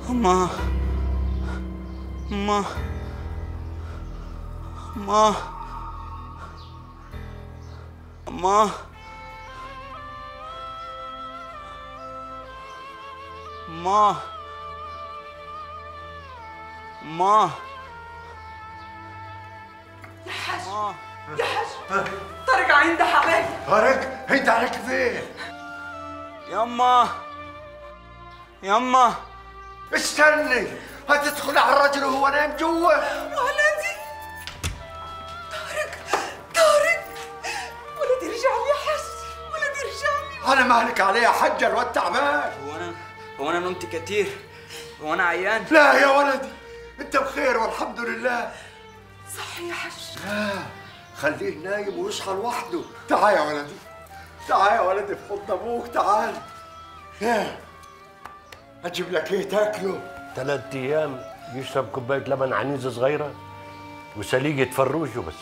أما أما أما أما أما أما يا حاج يا حاج طارق عند حبايبي طارق انت عليك فين؟ يما يما استني هتدخل على الرجل وهو نايم جوا ولدي طارق طارق ولدي رجع لي يا حاج ولدي رجع لي انا مالك عليه يا حجه الواد تعبان هو أنا هو أنا نمت كتير هو أنا عيان لا يا ولدي انت بخير والحمد لله صح يا حاج لا خليه نايم ويصحى لوحده تعال يا ولدي تعال يا ولدي في حضن ابوك تعال يا اجيب لك ايه تاكله ثلاث ايام يشرب كوبايه لبن عنيزه صغيره وسليقه فروج وبس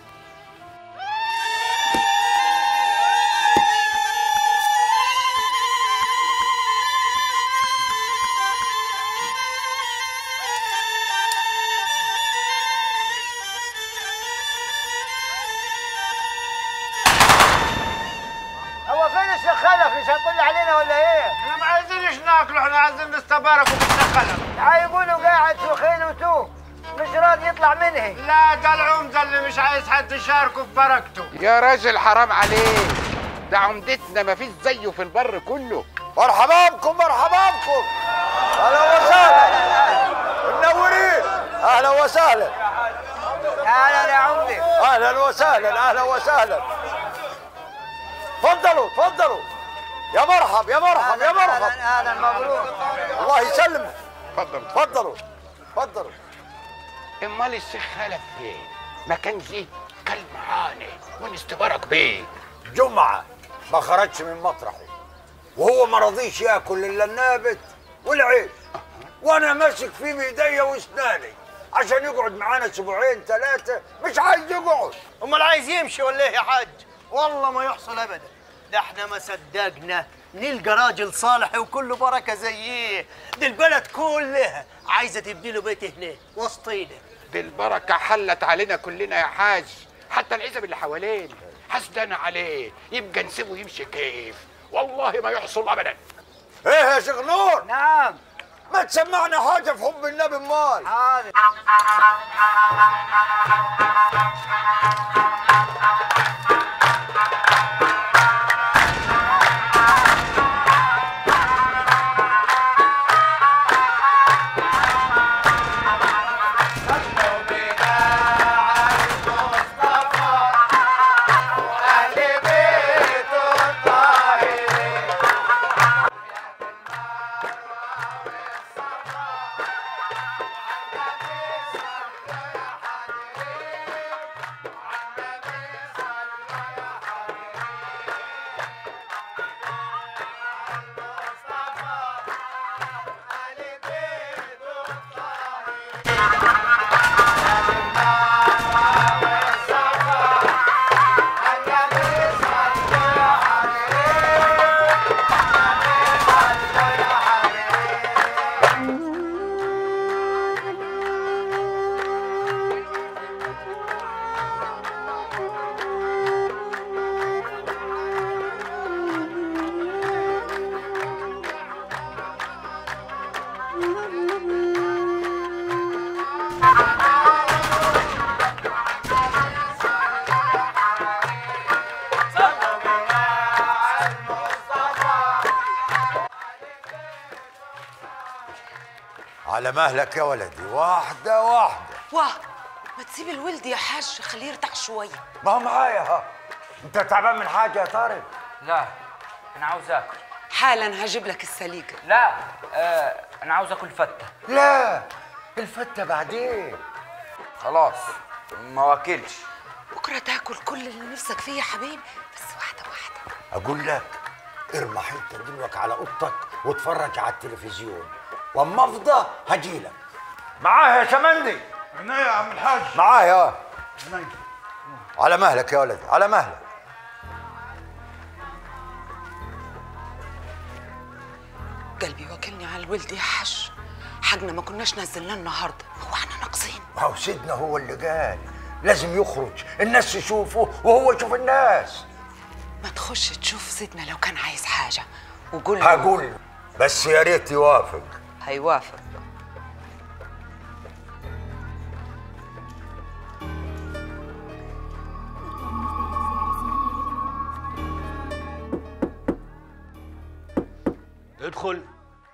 هو فين الشيخ خلف مش هتطل علينا ولا ايه؟ احنا ما عايزينش ناكله احنا عايزين نستبارك ونتخلف يقولوا قاعد في خيلته مش راضي يطلع منه لا ده العمده اللي مش عايز حد يشاركه في بركته يا راجل حرام عليك ده عمدتنا ما فيش زيه في البر كله مرحبا بكم مرحبا بكم اهلا وسهلا منورين اهلا وسهلا اهلا يا عمدي اهلا وسهلا اهلا وسهلا تفضلوا تفضلوا يا مرحب يا مرحب يا مرحب اهلا اهلا مبروك الله يسلمك اتفضل تفضلوا تفضلوا امال الشيخ خلف فين ما كان جه كل معانا ونستبارك بيه جمعة ما خرجش من مطرحي وهو ما رضيش ياكل الا النابت والعيش وانا ماسك فيه بايديا واسناني عشان يقعد معانا اسبوعين ثلاثة مش عايز يقعد امال عايز يمشي ولا ايه يا حاج والله ما يحصل ابدا ده احنا ما صدقنا نلقى راجل صالح وكله بركه زيه دي البلد كلها عايزه تبني له بيت هناك وسطينا دي البركه حلت علينا كلنا يا حاج حتى العزب اللي حوالينا حسدنا عليه يبقى نسيبه يمشي كيف والله ما يحصل ابدا ايه يا شيخ نور نعم ما تسمعنا حاجة في حب النبي امال حاضر على مهلك يا ولدي واحدة واحدة واه ما تسيب الولد يا حاج خليه يرتاح شويه ما هو معايا ها انت تعبان من حاجة يا طارق لا انا عاوز اكل حالا هجيب لك السليقه لا آه انا عاوز اكل فته لا الفتة بعدين خلاص ما واكلش بكره تاكل كل اللي نفسك فيه يا حبيبي بس واحده واحده اقول لك ارمح انت دلوك على اوضتك واتفرج على التلفزيون واما افضى هجيلك معاه يا شمندي هنا يا عم الحاج معاه يا على مهلك يا ولد على مهلك قلبي واكلني على الولد يا حاج حاجنا ما كناش نزلناه النهارده هو احنا ناقصين ما هو سيدنا هو اللي قال لازم يخرج الناس تشوفه وهو يشوف الناس ما تخش تشوف سيدنا لو كان عايز حاجه وقول له هقول له، بس يا ريت يوافق هيوافق ادخل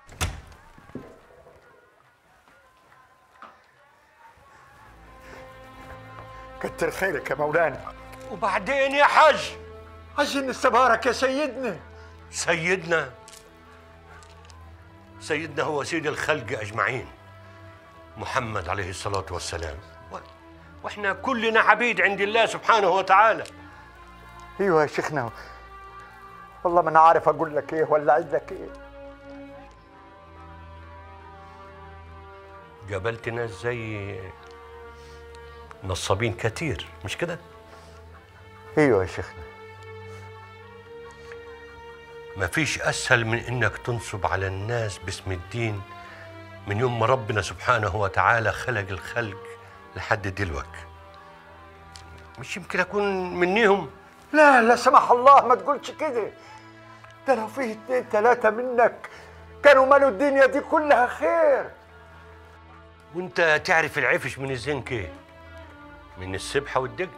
كتر خيرك يا مولانا وبعدين يا حاج عايزين نستبارك يا سيدنا سيدنا سيدنا هو سيد الخلق اجمعين محمد عليه الصلاه والسلام و- واحنا كلنا عبيد عند الله سبحانه وتعالى ايوه يا شيخنا والله ما انا عارف اقول لك ايه ولا اعيد لك ايه قابلت ناس زي نصابين كتير مش كده ايوه يا شيخنا مفيش اسهل من انك تنصب على الناس باسم الدين من يوم ما ربنا سبحانه وتعالى خلق الخلق لحد دلوقتي مش يمكن اكون منيهم لا لا سمح الله ما تقولش كده ده لو فيه اتنين تلاتة منك كانوا مالوا الدنيا دي كلها خير وانت تعرف العفش من الزنك ايه من السبحة والدجل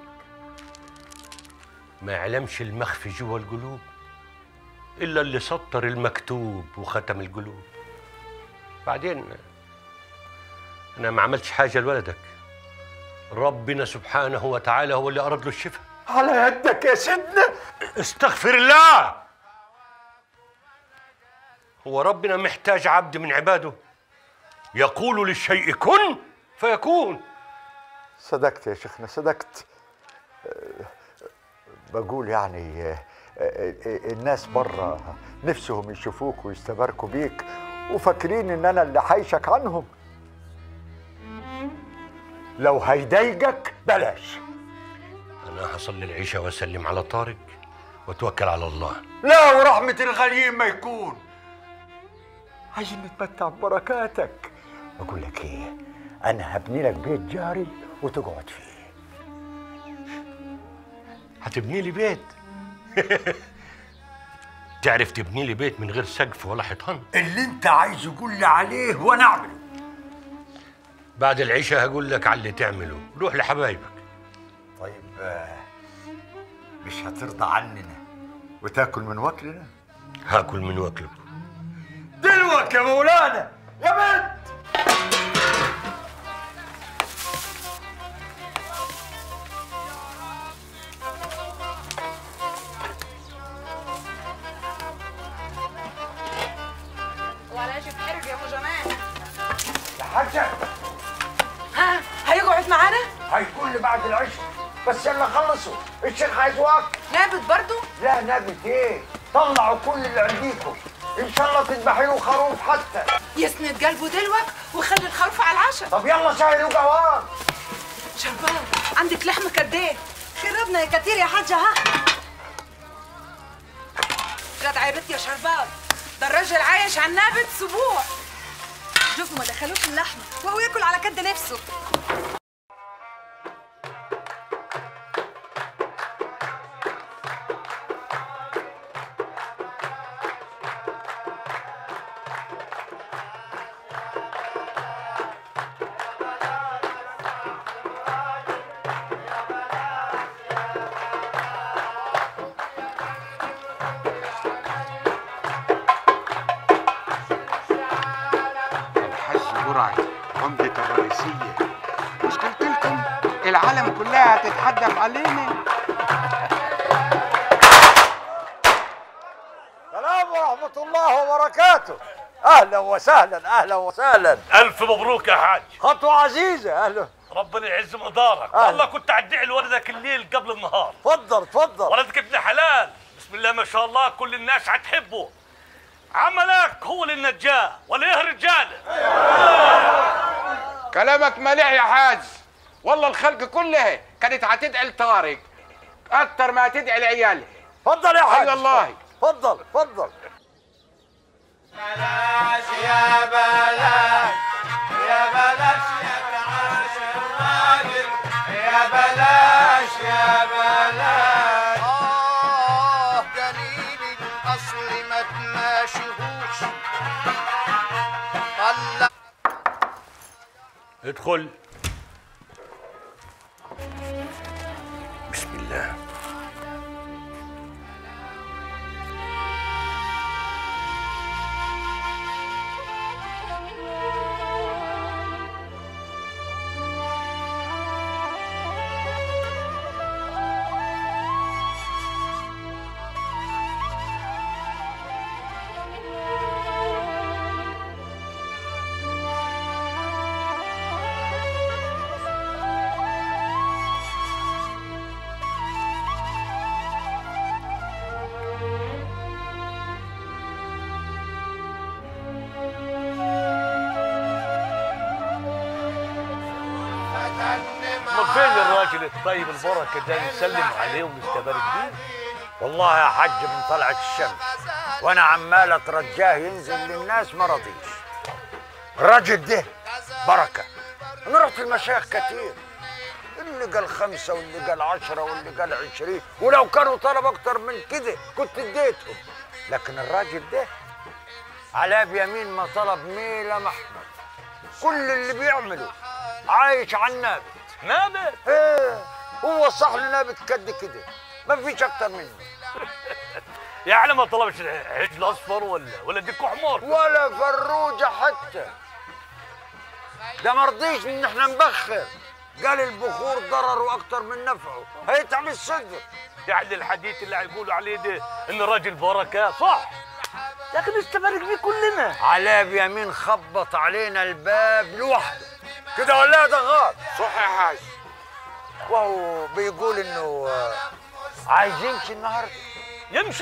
ما يعلمش المخفي جوا القلوب إلا اللي سطر المكتوب وختم القلوب بعدين أنا ما عملتش حاجة لولدك ربنا سبحانه وتعالى هو اللي أراد له الشفاء على يدك يا سيدنا استغفر الله هو ربنا محتاج عبد من عباده يقول للشيء كن فيكون صدقت يا شيخنا صدقت أه، بقول يعني أه، أه، الناس بره نفسهم يشوفوك ويستباركوا بيك وفاكرين ان انا اللي حايشك عنهم لو هيضايقك بلاش أنا هصلي العشاء وأسلم على طارق وأتوكل على الله لا ورحمة الغليم ما يكون عايزين نتمتع ببركاتك بقول لك ايه انا هبني لك بيت جاري وتقعد فيه هتبني لي بيت تعرف تبني لي بيت من غير سقف ولا حيطان اللي انت عايزه قول لي عليه وانا اعمله بعد العشاء هقول لك على اللي تعمله روح لحبايبك طيب آه، مش هترضى عننا وتاكل من وكلنا هاكل من وكلك دلوك يا مولانا يا بنت وعلاش بحرج يا ابو جمال يا حاجة ها هيقعد معانا هيكون لي بعد العشاء بس يلا خلصوا الشيخ عايز وقت نابت برضو لا نبت ايه طلعوا كل اللي عنديكم ان شاء الله تذبحي له خروف حتى يسند قلبه دلوك ويخلي الخروف على العشاء طب يلا شاي وقهوه شربان عندك لحمه قد ايه خربنا يا كتير يا حاجة ها جدع يا بنت يا شربان ده الراجل عايش على النابت اسبوع شوفوا ما دخلوش اللحمة وهو ياكل على كد نفسه الحاج برعي عمدة الرئيسية مش قلت لكم العالم كلها هتتحدف علينا السلام ورحمة الله وبركاته أهلا وسهلا أهلا وسهلا ألف مبروك يا حاج خطوة عزيزة أهلا ربنا يعز مقدارك أهلا. والله كنت أدعي لولدك الليل قبل النهار تفضل تفضل ولدك ابن حلال بسم الله ما شاء الله كل الناس هتحبه عملك هو للنجاه ولا ايه رجاله كلامك مليح يا حاج والله الخلق كلها كانت هتدعي لطارق اكتر ما هتدعي لعيالها تفضل يا حاج اي والله تفضل تفضل بلاش يا بلاش ادخل بسم الله امال فين الراجل الطيب البركه ده نسلم عليه ونستبارك بيه والله يا حج من طلعت الشمس وانا عمال اترجاه ينزل للناس ما رضيش الراجل ده بركه انا رحت المشايخ كتير اللي قال خمسة واللي قال عشرة واللي قال عشرين ولو كانوا طلب أكتر من كده كنت اديتهم لكن الراجل ده على بيمين ما طلب ميلة محمد كل اللي بيعمله عايش على النابت نابت ايه هو صح لي نابت قد كده ما فيش أكتر منه يعني ما طلبش عجل اصفر ولا ولا ديك حمار ولا فروجة حتى ده مرضيش ان احنا نبخر قال البخور ضرره اكتر من نفعه هيتعب الصدر يعني الحديث اللي هيقولوا عليه ده ان الراجل بركه صح لكن نستبارك بيه كلنا على بيمين خبط علينا الباب لوحده كده ولا ده غلط صح يا حاج وهو بيقول انه آه، عايز يمشي النهارده يمشي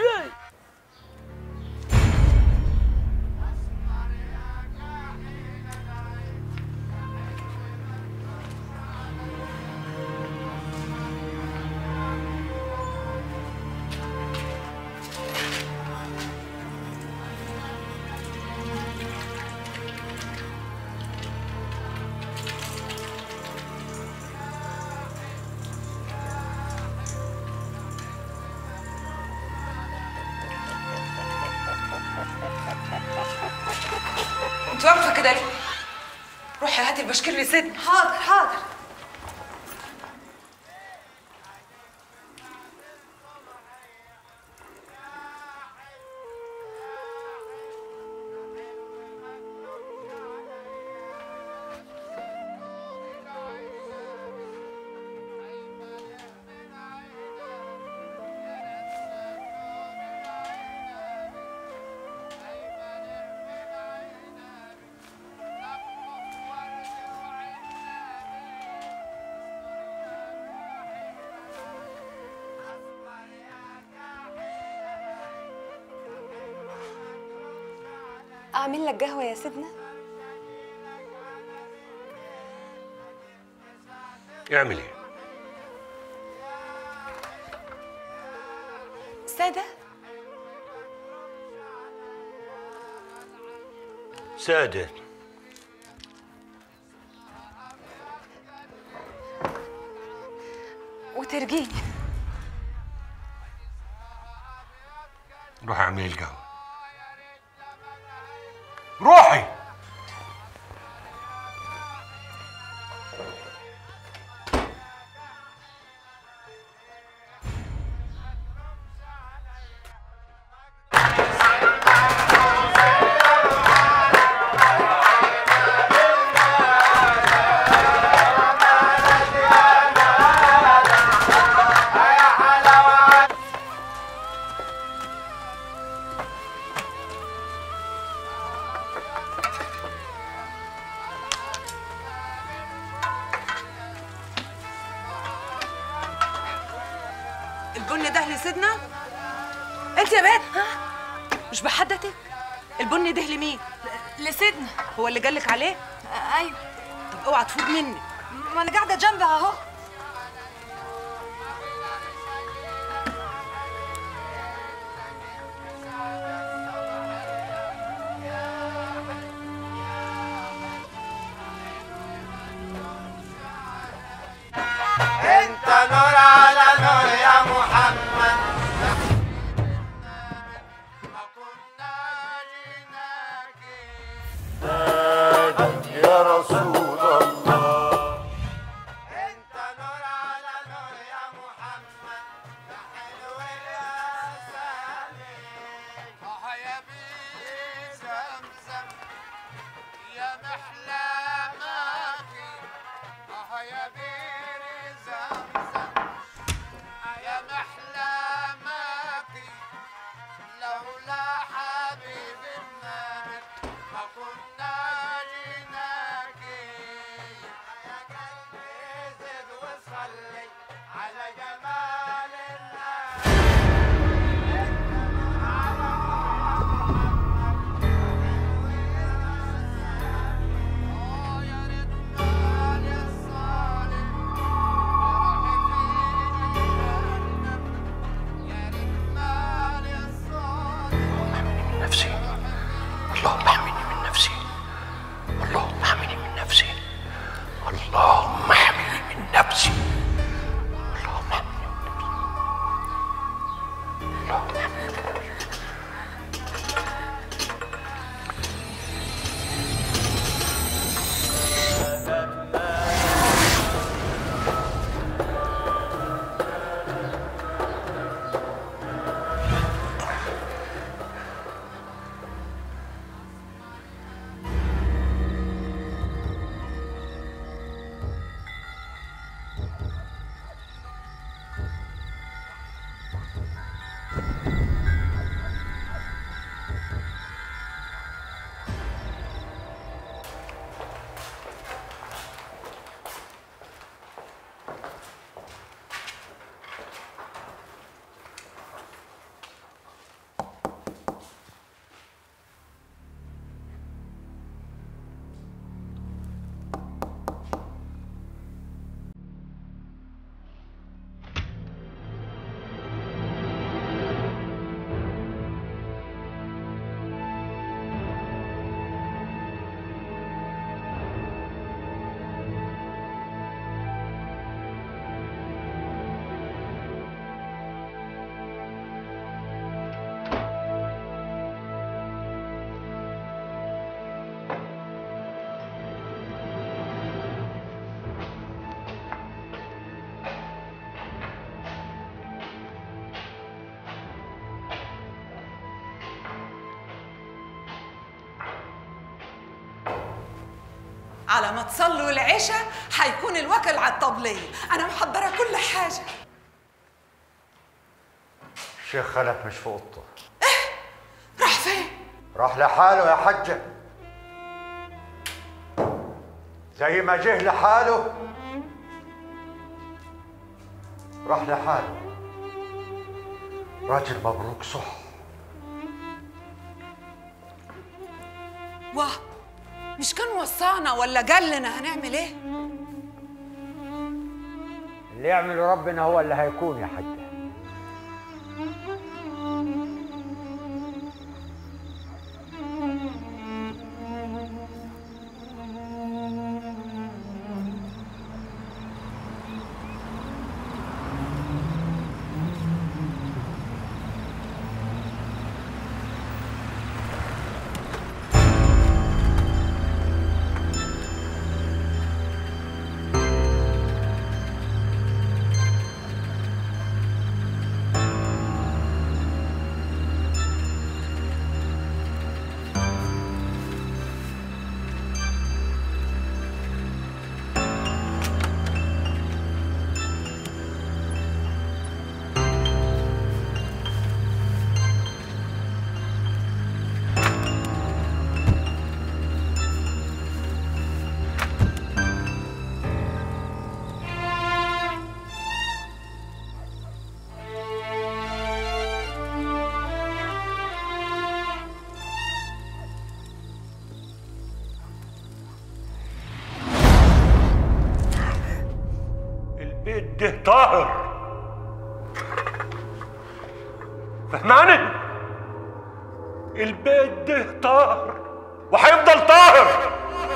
انت واقفه كده ليه؟ روحي هاتي البشكير لسيدنا حاضر حاضر أعمل لك قهوة يا سيدنا؟ اعمل ايه سادة؟ سادة وترجيني روح اعملي القهوة روحي البن ده لسيدنا انت يا بنت مش بحدتك البن ده لمين لسيدنا هو اللي قالك عليه ايوه طب اوعى تفوت مني ما انا قاعده جنبها اهو انت نور على نور يا محمد يا رسول الله على ما تصلوا العشاء حيكون الوكل على الطبلية أنا محضرة كل حاجة الشيخ خلف مش في اوضته راح فين؟ راح لحاله يا حجة زي ما جه لحاله راح لحاله راجل مبروك صح واه مش كان وصانا ولا قال لنا هنعمل ايه؟ اللي يعمله ربنا هو اللي هيكون يا حجة البيت ده طاهر فهماني البيت ده طاهر وهيفضل طاهر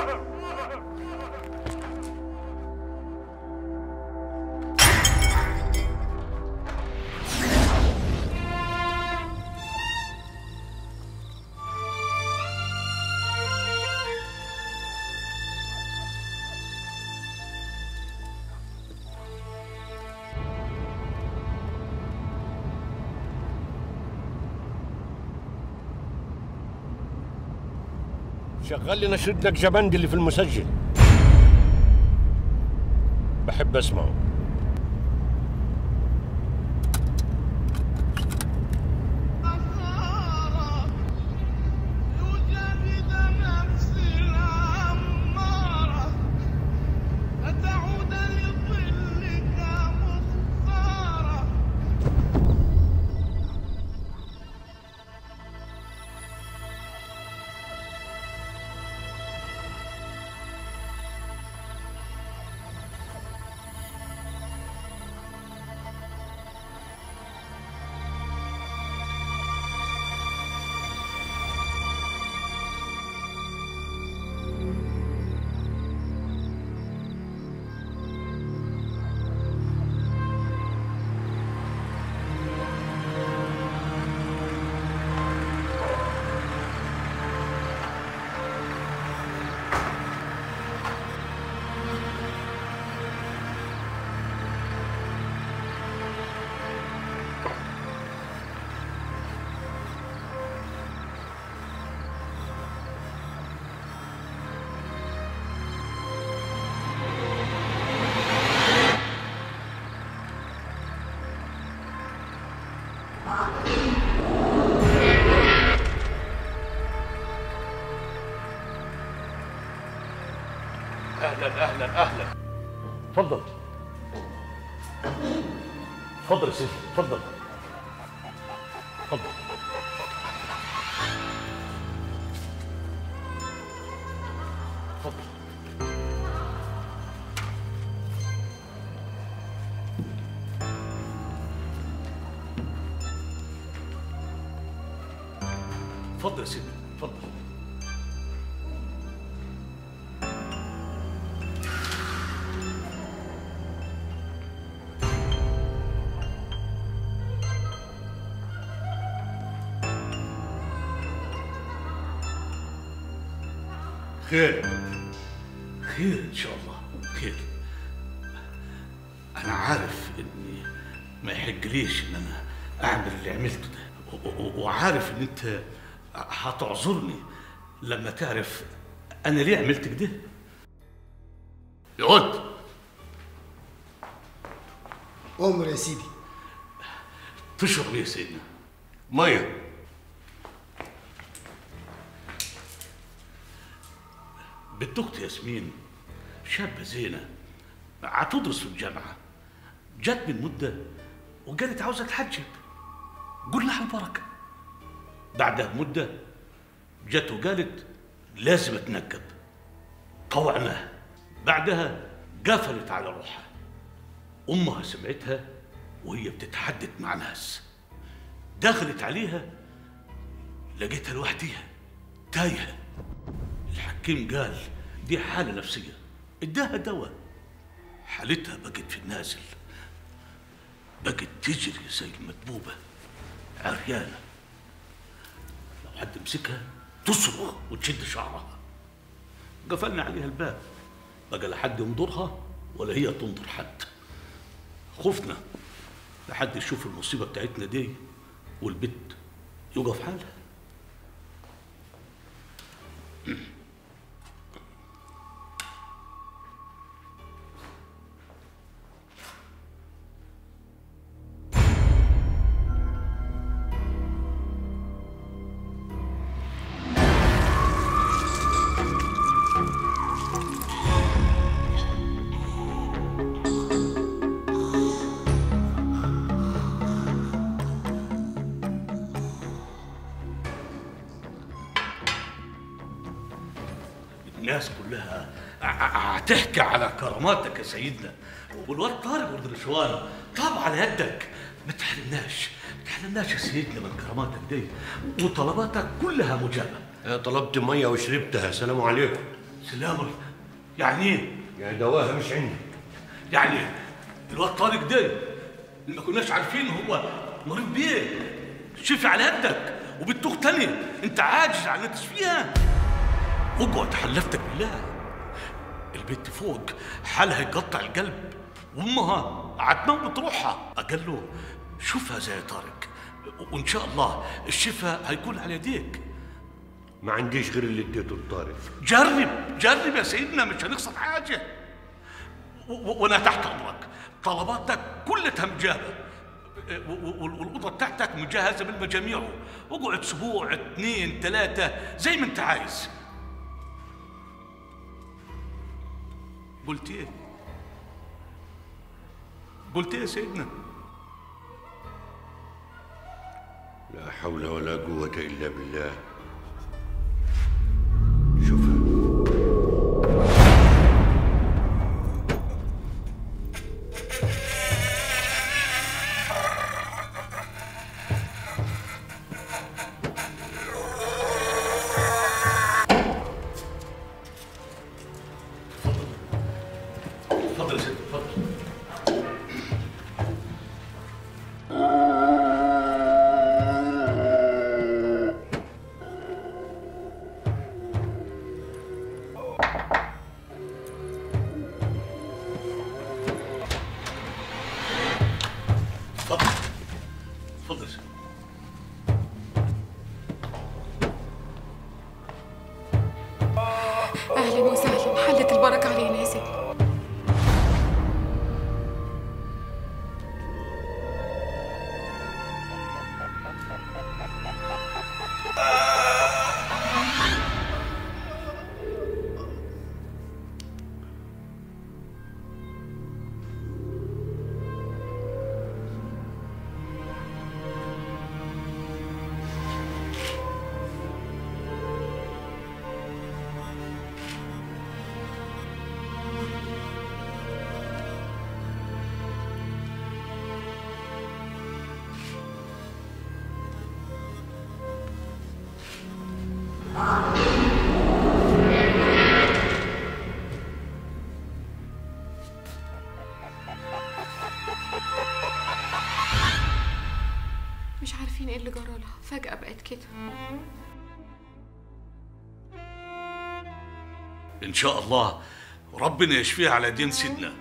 شغل لي نشيد لك جبندي اللي في المسجل بحب اسمعه اهلا اهلا اهلا تفضل تفضل يا سيدي تفضل تفضل تفضل تفضل يا سيدي تفضل خير خير ان شاء الله خير انا عارف اني ما يحقليش ان انا اعمل اللي عملته ده و- و- وعارف ان انت هتعذرني لما تعرف انا ليه عملت كده يقعد أمر يا سيدي تشرب ايه يا سيدنا ميه بنت اختي ياسمين شابه زينه هتدرس في الجامعه جت من مده وقالت عاوزه تحجب قول لها البركه بعدها بمده جت وقالت لازم اتنكب طوعناها بعدها قفلت على روحها امها سمعتها وهي بتتحدث مع ناس دخلت عليها لقيتها لوحديها تايهه الحكيم قال دي حالة نفسية اداها دواء حالتها بقت في النازل بقت تجري زي المدبوبة عريانة لو حد مسكها تصرخ وتشد شعرها قفلنا عليها الباب بقى لا حد ينظرها ولا هي تنظر حد خفنا لحد يشوف المصيبة بتاعتنا دي والبت يقف حالها الناس كلها ع- ع- هتحكي على كراماتك يا سيدنا والواد طارق ولد رشوان طاب على يدك ما تحرمناش ما تحرمناش يا سيدنا من كراماتك دي وطلباتك كلها مجابه طلبت ميه وشربتها سلام عليكم سلام يعني ايه؟ يعني دواها مش عندي يعني الواد طارق ده اللي ما كناش عارفين هو مريض بيه شفي على يدك وبتوخ تاني انت عاجز عن انك تشفيها اقعد حلفتك بالله البنت فوق حالها يقطع القلب وامها هتموت روحها قال له شوفها زي طارق وان شاء الله الشفاء هيكون على يديك ما عنديش غير اللي اديته لطارق جرب جرب يا سيدنا مش هنخسر حاجه و- و- وانا تحت امرك طلباتك كلها مجابه و- و- والاوضه بتاعتك مجهزه بالمجاميع اقعد اسبوع اثنين ثلاثه زي ما انت عايز قلت ايه قلت ايه يا سيدنا لا حول ولا قوة إلا بالله اتفضل يا سيدنا اتفضل اتفضل اتفضل يا سيدنا اهلا وسهلا حلت البركه علينا يا ست مش عارفين ايه اللي جرالها فجأة بقت كده ان شاء الله ربنا يشفيها على دين سيدنا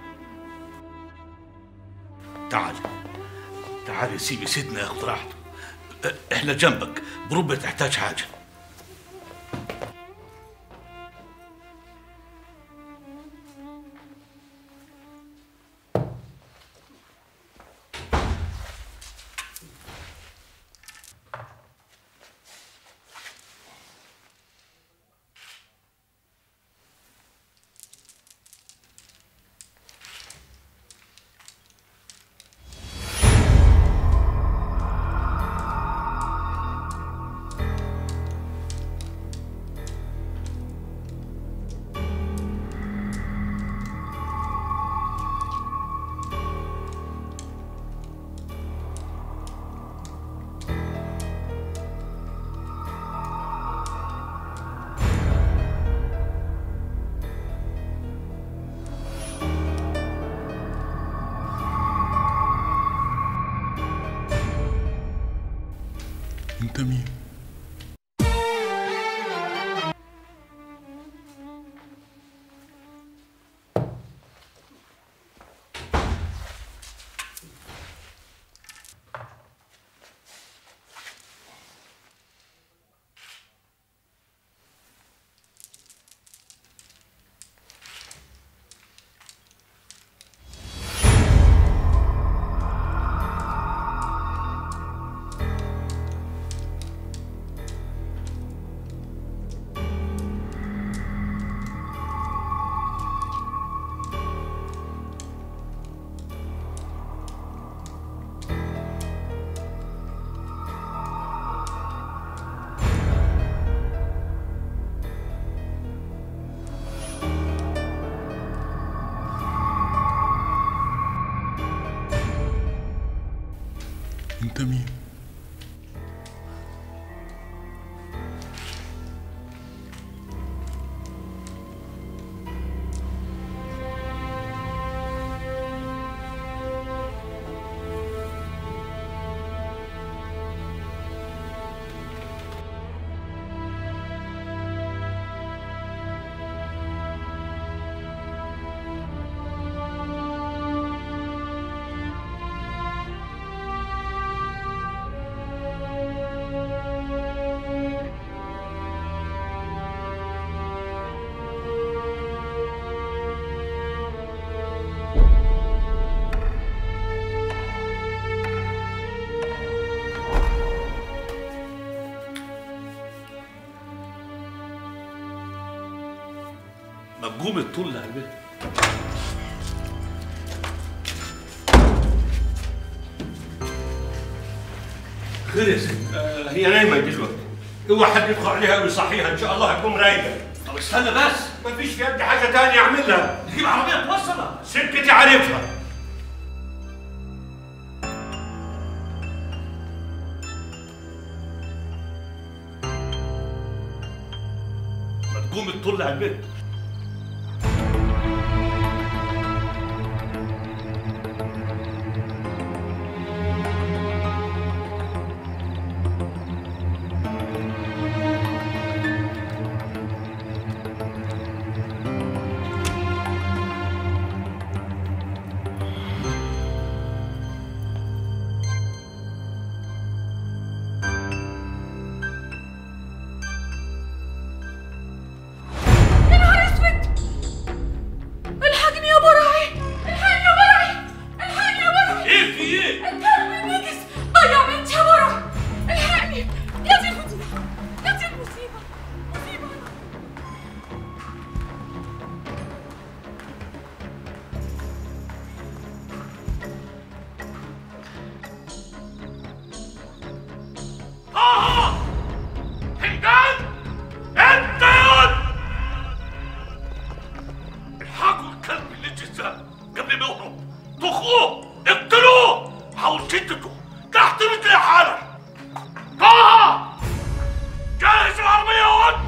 تعال تعال يا سيدي سيدنا ياخد راحته اه، احنا جنبك بربع تحتاج حاجه انت مين انت مين ما تقوم الطول على البيت خير يا سيدي آه، هي نايمه دلوقتي اوعى حد يدخل عليها ويصحيها ان شاء الله هتقوم رايقه طب استنى بس ما فيش في يدي حاجه تانية اعملها نجيب عربيه توصلها سكتي عارفها ما تقوم الطول على البيت يا نهار اسود الحقني يا براعي الحقني يا براعي الحقني يا براعي ايه في ايه؟ الكلب نجس ضيع بنتي يا براعي الحقني يا دي المصيبة يا دي المصيبة مصيبة طه حمدان انت يا ولد الحقوا الكلب اللي جزاه قبل ما يهرب طخوه اقتلوه حاول شدته تحت رجلي حالا طه جهز العربية يا ولد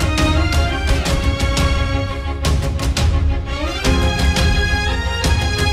Thank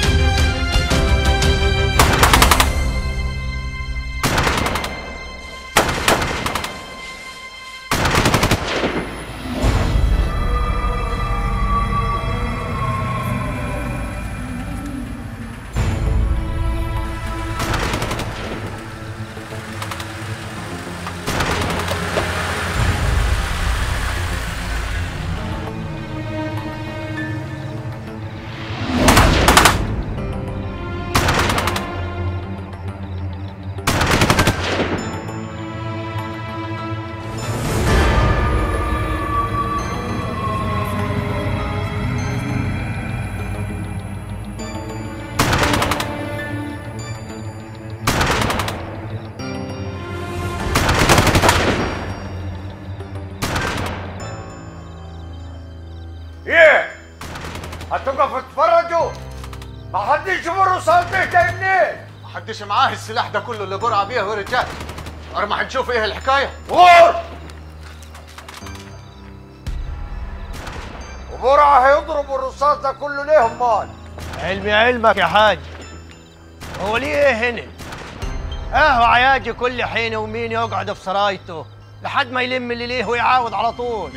هتقف تتفرجوا ما حدش يشوف الرصاص ده جاي منين محدش معاه السلاح ده كله اللي برع بيه ورجال ارمى هنشوف ايه الحكايه غور وبرعه هيضربوا الرصاص ده كله ليه امال علمي علمك يا حاج هو ليه ايه هنا اهو عياجي كل حين ومين يقعد في سرايته لحد ما يلم اللي ليه ويعاود على طول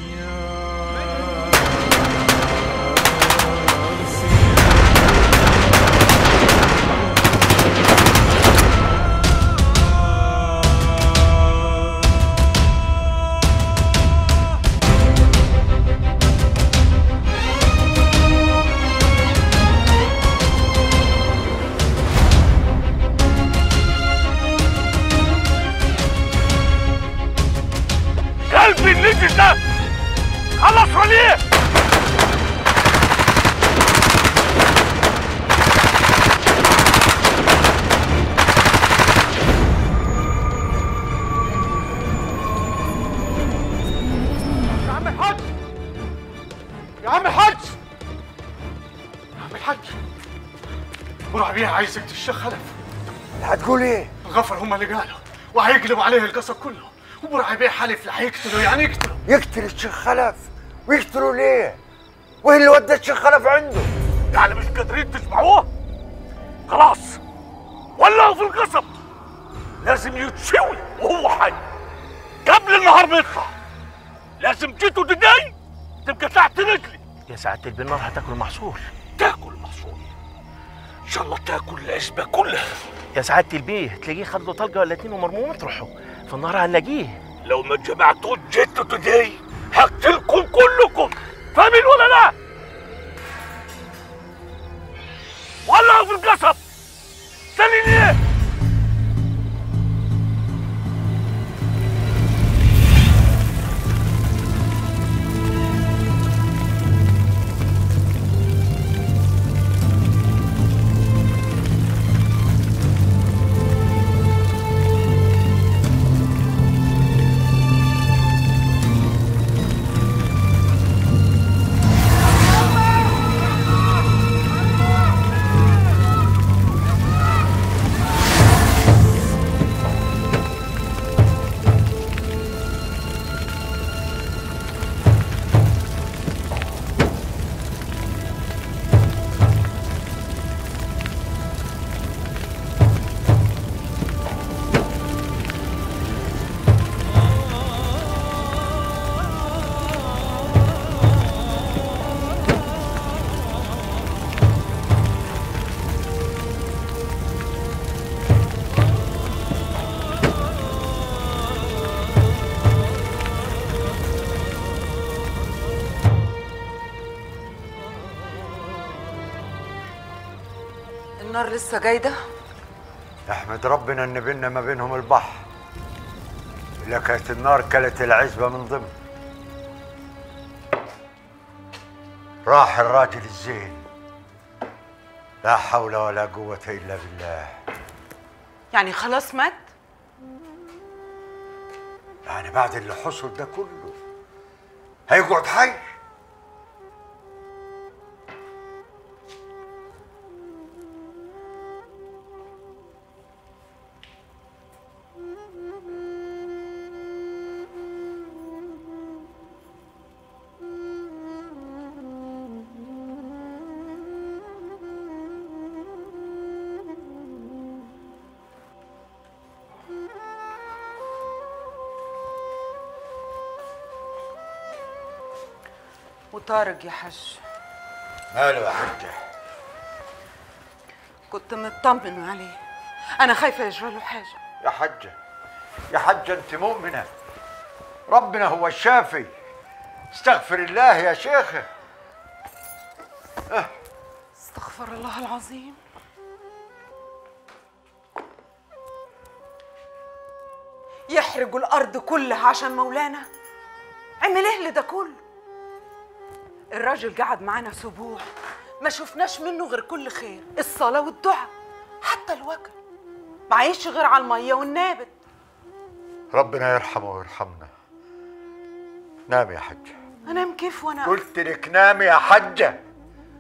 قلبي النجس ده خلص وليه يا عم الحاج يا عم الحاج يا عم الحاج برع بيه عايز يقتل الشيخ خلف هتقول ايه الغفر هم اللي قالوا وهيقلبوا عليه القصب كله وبرع بيه حلف لا هيقتله يعني يقتله يقتل الشيخ خلف ويقتلوا ليه وايه اللي ودى الشيخ خلف عنده يعني مش قادرين تسمعوه خلاص ولعوا في القصب لازم يتشوي وهو حي قبل النهار ما يطلع لازم جيتوا تداي تبقى تحت رجلي يا سعادة البنار هتاكل محصول تاكل محصول ان شاء الله تاكل العزبه كلها يا سعادة البيه تلاقيه خد له طلقة ولا اتنين ومرموم مطرحه في النهار هنلاقيه لو ما جمعتوش جيتوا تداي هقتلكم كلكم فاهمين ولا لا؟ ولعوا في القصب سالي ليه؟ النار لسه جايده احمد ربنا ان بينا ما بينهم البحر الا كانت النار كلت العزبه من ضمن راح الراجل الزين لا حول ولا قوه الا بالله يعني خلاص مات يعني بعد اللي حصل ده كله هيقعد حي وطارق يا حاج ماله يا حجه كنت مطمن عليه انا خايفه يجرى له حاجه يا حجه يا حجه انت مؤمنه ربنا هو الشافي استغفر الله يا شيخه استغفر الله العظيم يحرقوا الارض كلها عشان مولانا عمل ايه لده كله الراجل قعد معانا اسبوع ما شفناش منه غير كل خير الصلاه والدعاء حتى الوكل معيش غير على الميه والنابت ربنا يرحمه ويرحمنا نام يا حجه انام كيف وانا قلت لك نامي يا حجه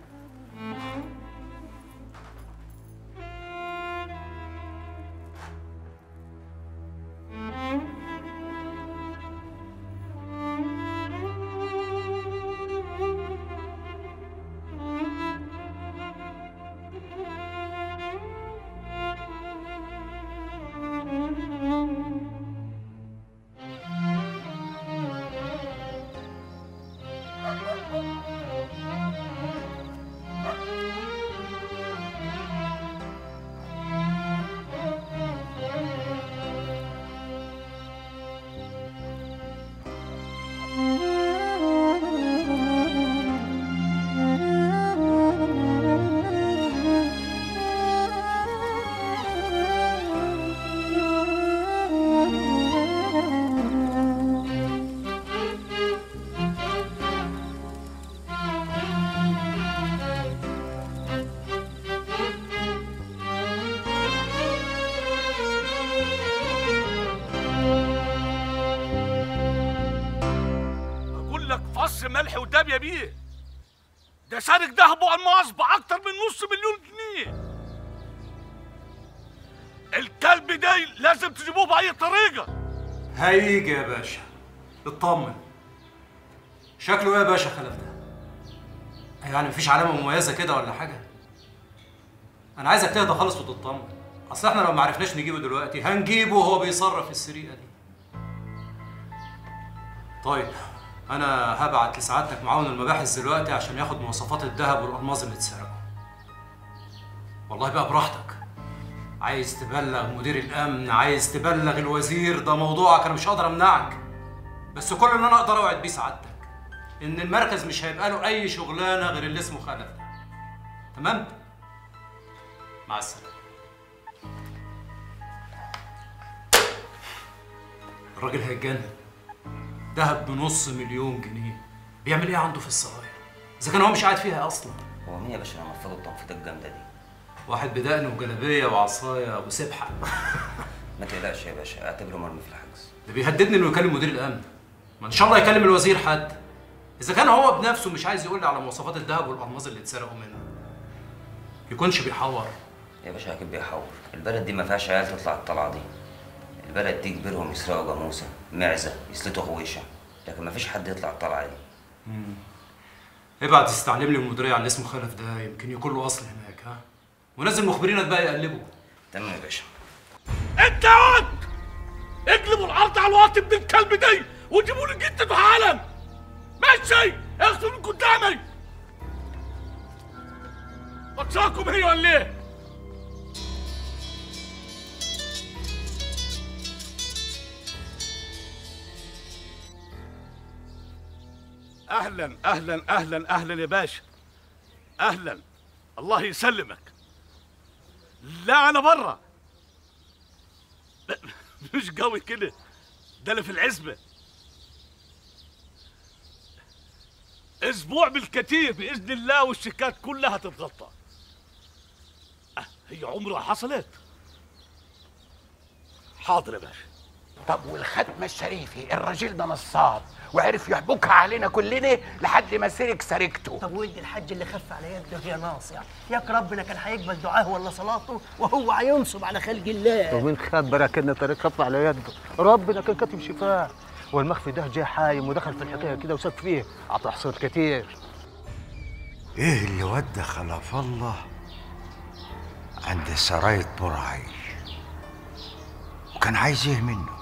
رص ملح وداب يا بيه ده سارق دهب والماس باكتر من نص مليون جنيه الكلب ده لازم تجيبوه باي طريقه هيجي يا باشا اطمن شكله ايه يا باشا خلف ده يعني مفيش علامه مميزه كده ولا حاجه انا عايزك تهدى خالص وتطمن اصل احنا لو ما عرفناش نجيبه دلوقتي هنجيبه وهو بيصرف السرقه دي طيب انا هبعت لسعادتك معاون المباحث دلوقتي عشان ياخد مواصفات الذهب والالماظ اللي اتسرقوا والله بقى براحتك عايز تبلغ مدير الامن عايز تبلغ الوزير ده موضوعك انا مش هقدر امنعك بس كل اللي انا اقدر اوعد بيه سعادتك ان المركز مش هيبقى له اي شغلانه غير اللي اسمه خلف ده تمام مع السلامه الراجل هيتجنن دهب بنص مليون جنيه بيعمل ايه عنده في السرايا اذا كان هو مش قاعد فيها اصلا هو مين يا باشا اللي نفضه التنفيضه الجامده دي؟ واحد بدقن وجلابيه وعصايه وسبحه ما تقلقش يا باشا اعتبره مرمي في الحجز ده بيهددني انه يكلم مدير الامن ما ان شاء الله يكلم الوزير حتى اذا كان هو بنفسه مش عايز يقول لي على مواصفات الذهب والالماظ اللي اتسرقوا منه يكونش بيحور يا باشا اكيد بيحور البلد دي ما فيهاش عيال تطلع الطلعه دي البلد دي كبيرهم يسرقوا جاموسه معزه يسلتوا غويشه لكن ما فيش حد يطلع الطلعه دي مم. ابعت استعلم لي المديريه على اللي اسمه خلف ده يمكن يكون له اصل هناك ها ونزل مخبرينك بقى يقلبوا تمام يا باشا انت يا واد اقلبوا الارض على الوقت ابن الكلب دي وجيبوا لي جدته حالا ماشي اخذوا من قدامي بطشاكم هي ولا ايه؟ اهلا اهلا اهلا اهلا يا باشا اهلا الله يسلمك لا انا برا لا، مش قوي كده ده اللي في العزبه اسبوع بالكثير باذن الله والشيكات كلها تتغطى أه، هي عمرها حصلت حاضر يا باشا طب والختمة الشريفي الراجل ده نصاب وعرف يحبكها علينا كلنا لحد ما سرق سرقته طب ولد الحج اللي خف على يده يا ناصع ياك ربنا كان هيقبل دعاه ولا صلاته وهو هينصب على خلق الله ومين خبرك ان طريق خف على يده ربنا كان كاتب شفاه والمخفي ده جه حايم ودخل في الحكايه كده وساب فيه عطى حصول كتير ايه اللي ودى خلف الله عند سراية برعي وكان عايز ايه منه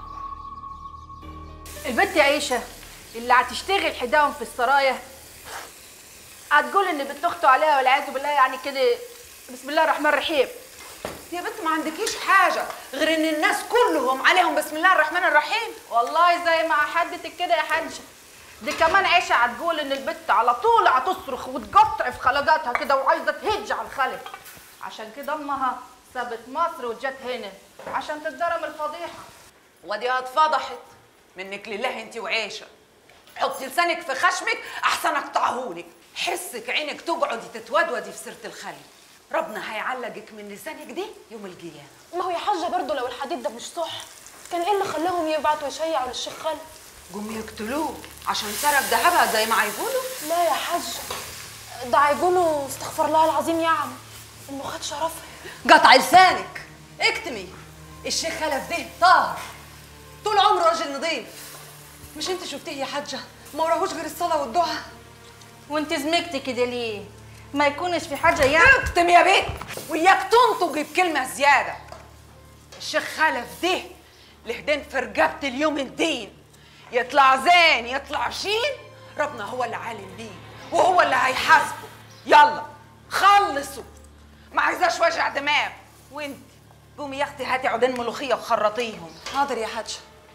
البنت يا عيشة اللي هتشتغل حداهم في السرايا هتقول ان بنت اخته عليها والعياذ بالله يعني كده بسم الله الرحمن الرحيم يا بنت ما عندكيش حاجة غير ان الناس كلهم عليهم بسم الله الرحمن الرحيم والله زي ما حدتك كده يا حاجة دي كمان عيشة هتقول ان البت على طول هتصرخ وتقطع في خلقاتها كده وعايزة تهج على الخلق عشان كده امها سابت مصر وجت هنا عشان تتضرب الفضيحة ودي اتفضحت منك لله انت وعيشة حطي لسانك في خشمك احسن اقطعهولك حسك عينك تقعدي تتودودي في سيرة الخلق ربنا هيعلقك من لسانك دي يوم القيامة ما هو يا حاجة برضه لو الحديد ده مش صح كان ايه اللي خلاهم يبعتوا يشيعوا للشيخ خالد قوم يقتلوه عشان سرق ذهبها زي ما هيقولوا لا يا حاج ده هيقولوا استغفر الله العظيم يا عم انه خد شرفها قطع لسانك اكتمي الشيخ خلف ده طاهر طول عمره راجل نظيف مش انت شفتيه يا حاجه ما وراهوش غير الصلاه والدعاء وانت زمكتي كده ليه ما يكونش في حاجه يعني اكتم يا بيت وياك تنطقي بكلمه زياده الشيخ خلف ده لهدين في رقبه اليوم الدين يطلع زين يطلع شين ربنا هو اللي عالم بيه وهو اللي هيحاسبه يلا خلصوا ما عايزاش وجع دماغ وانت قومي يا اختي هاتي عودين ملوخيه وخرطيهم حاضر يا حاجه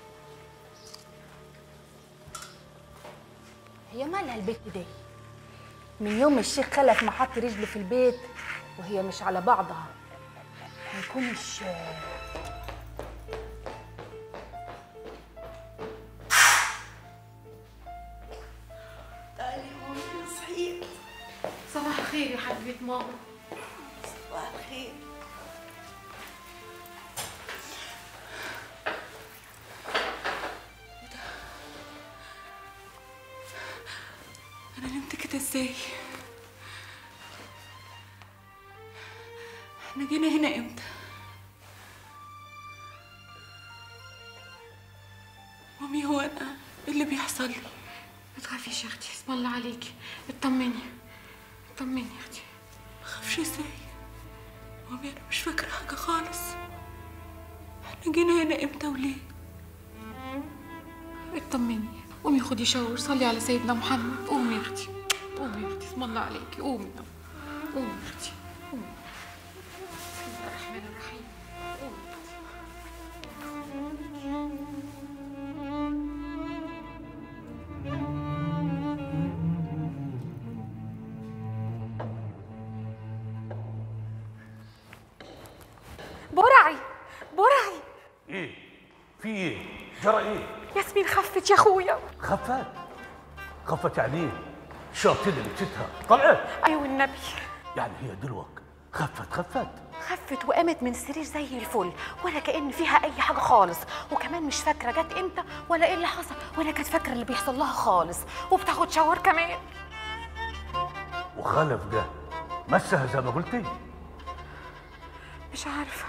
هي مالها البيت دي من يوم الشيخ خلف ما حط رجله في البيت وهي مش على بعضها ما يكونش تعالي مامي صحيت صباح الخير يا حبيبة ماما صباح الخير انا نمت كده ازاي احنا جينا هنا امتى مامي هو انا ايه اللي بيحصل لي ما تخافيش يا اختي اسم الله عليكي اطمني اطمني يا اختي ما اخافش ازاي مامي انا مش فاكره حاجه خالص احنا جينا هنا امتى وليه اطمني قومي خدي شاور صلي على سيدنا محمد قومي يا اختي قومي يا اختي اسم الله عليكي قومي قومي يا اختي قومي بسم الله الرحمن الرحيم قومي برعي برعي ايه في ايه جرى ايه ياسمين خفت يا اخويا خفت خفت يعني ايه شاطين اللي بتتها طلعت ايوه النبي يعني هي دلوك خفت خفت خفت وقامت من السرير زي الفل ولا كأن فيها أي حاجة خالص وكمان مش فاكرة جت إمتى ولا إيه اللي حصل ولا كانت فاكرة اللي بيحصل لها خالص وبتاخد شاور كمان وخلف ده مسها زي ما قلتي مش عارفة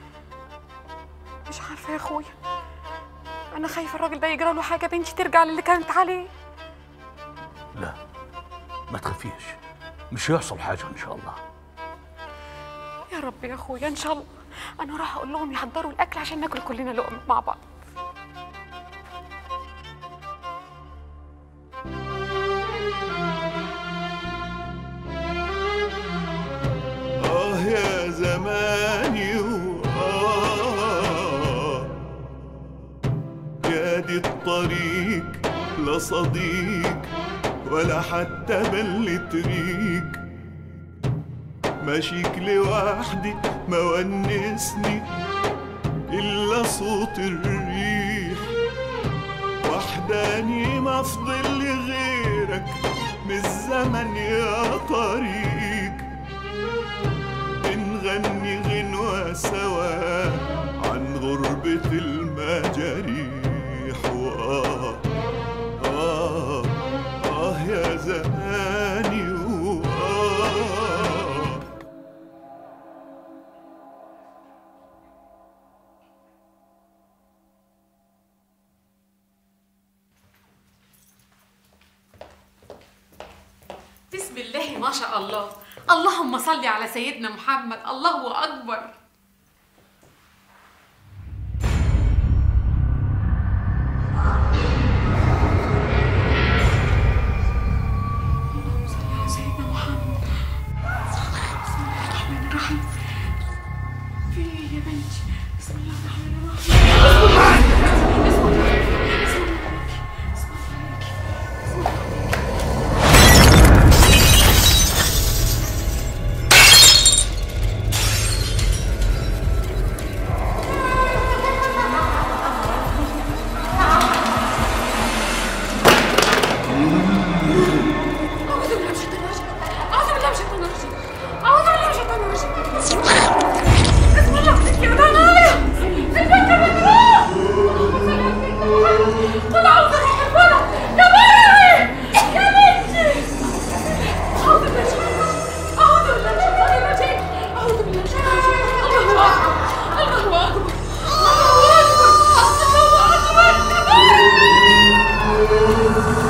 مش عارفة يا أخويا أنا خايفة الراجل ده يجرى له حاجة بنتي ترجع للي كانت عليه لا ما تخافيش مش هيحصل حاجه ان شاء الله يا رب يا أخويا إن شاء الله أنا راح أقول لهم يحضروا الأكل عشان ناكل كلنا لقمة مع بعض آه يا زماني وآه يا دي الطريق لا صديق ولا حتى بل تريك ماشيك لوحدي ما ونسني إلا صوت الريح وحداني ما فضل لي غيرك من الزمن يا طريق بنغني غنوة سوا عن غربة المجاريح وآه آه آه يا زماني وآه بسم الله ما شاء الله اللهم صل على سيدنا محمد الله اكبر اللهم صل على سيدنا محمد بسم الله الرحمن الرحيم في ايه يا بنتي بسم الله الرحمن الرحيم بسم الله بسم الله بسم الله بسم الله بسم الله أعوذ بالله من الشيطان الرجيم أعوذ بالله من الشيطان الرجيم أعوذ بالله من الشيطان الرجيم بسم الله عليك يا ضنايا البنت مجنون قل أعوذ برب الفلق يا مرعي يا بنتي أعوذ بالله من الشيطان الرجيم أعوذ بالله من الشيطان الرجيم أعوذ بالله من الشيطان الرجيم الله أكبر الله أكبر الله أكبر الله أكبر يا مرعي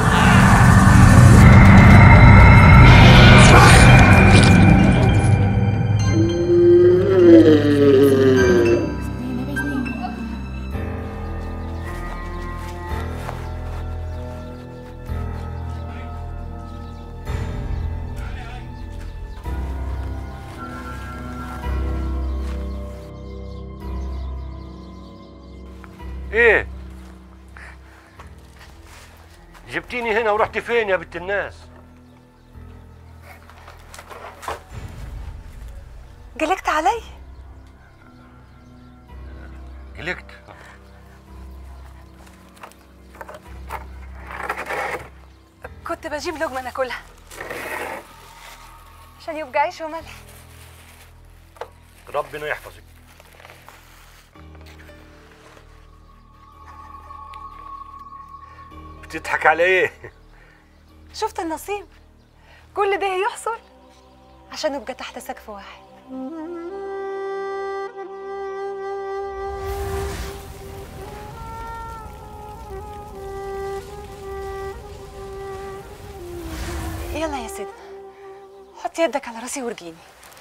ايه جبتيني هنا ورحتي فين يا بنت الناس قلقت علي قلقت كنت بجيب لقمة ناكلها عشان يبقى عيش وملح ربنا يحفظك بتضحك على ايه شفت النصيب كل ده يحصل عشان نبقى تحت سقف واحد يلا يا سيدنا حط يدك على راسي وارجيني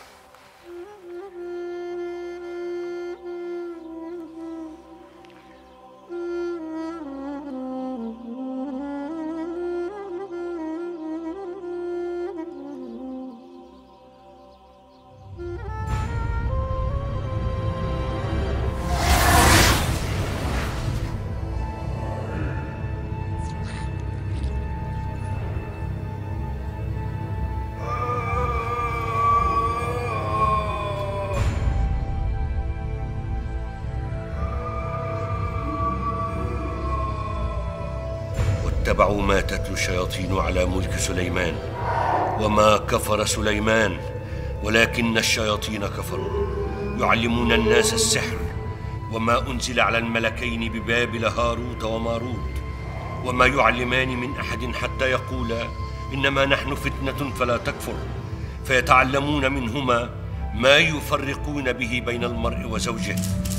واتبعوا ما تتلو الشياطين على ملك سليمان وما كفر سليمان ولكن الشياطين كفروا يعلمون الناس السحر وما انزل على الملكين ببابل هاروت وماروت وما يعلمان من احد حتى يقولا انما نحن فتنه فلا تكفر فيتعلمون منهما ما يفرقون به بين المرء وزوجه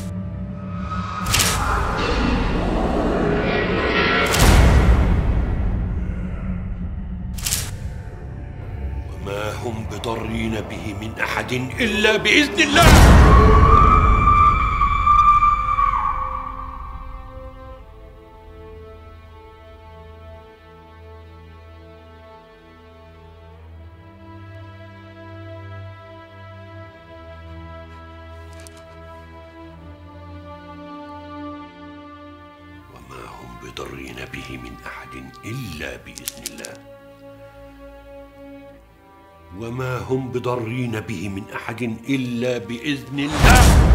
وما هم بضارين به من احد الا باذن الله وما هم بضارين به من احد الا باذن الله وما هم بضارين به من احد الا باذن الله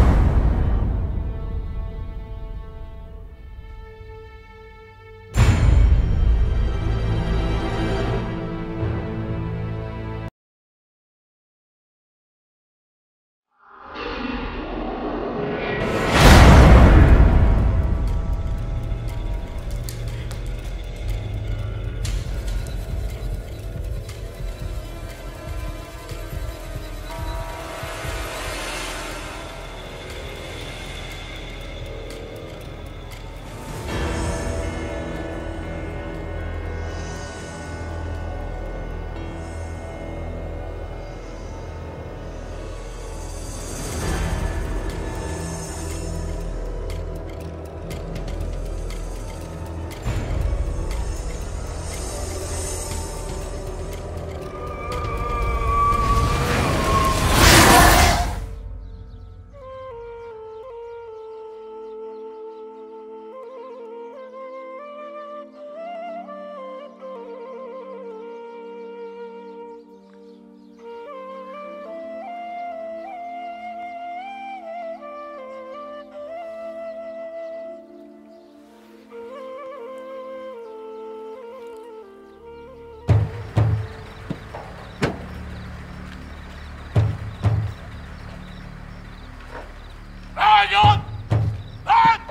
اقعد اقعد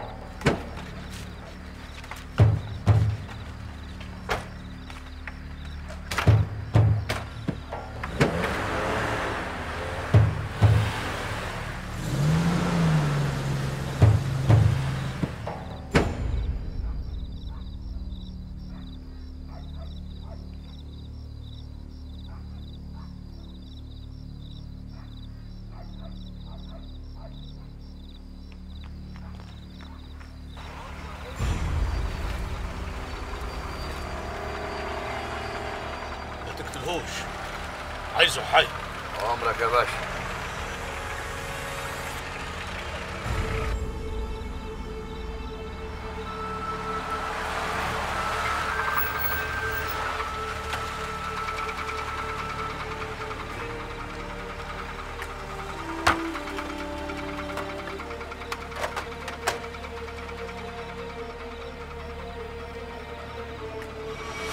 ما تقتلهوش عايزه حي امرك يا باشا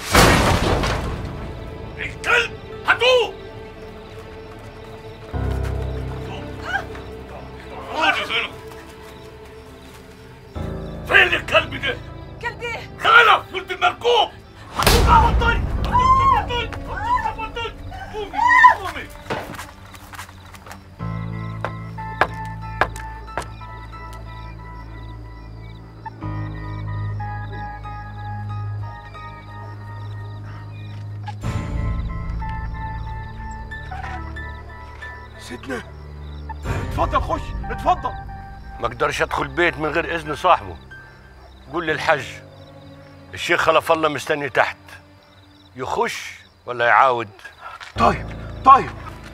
الكلب هاتوه سيدنا اتفضل خش اتفضل ما اقدرش ادخل بيت من غير اذن صاحبه قول للحج الشيخ خلف الله مستني تحت يخش ولا يعاود طيب طيب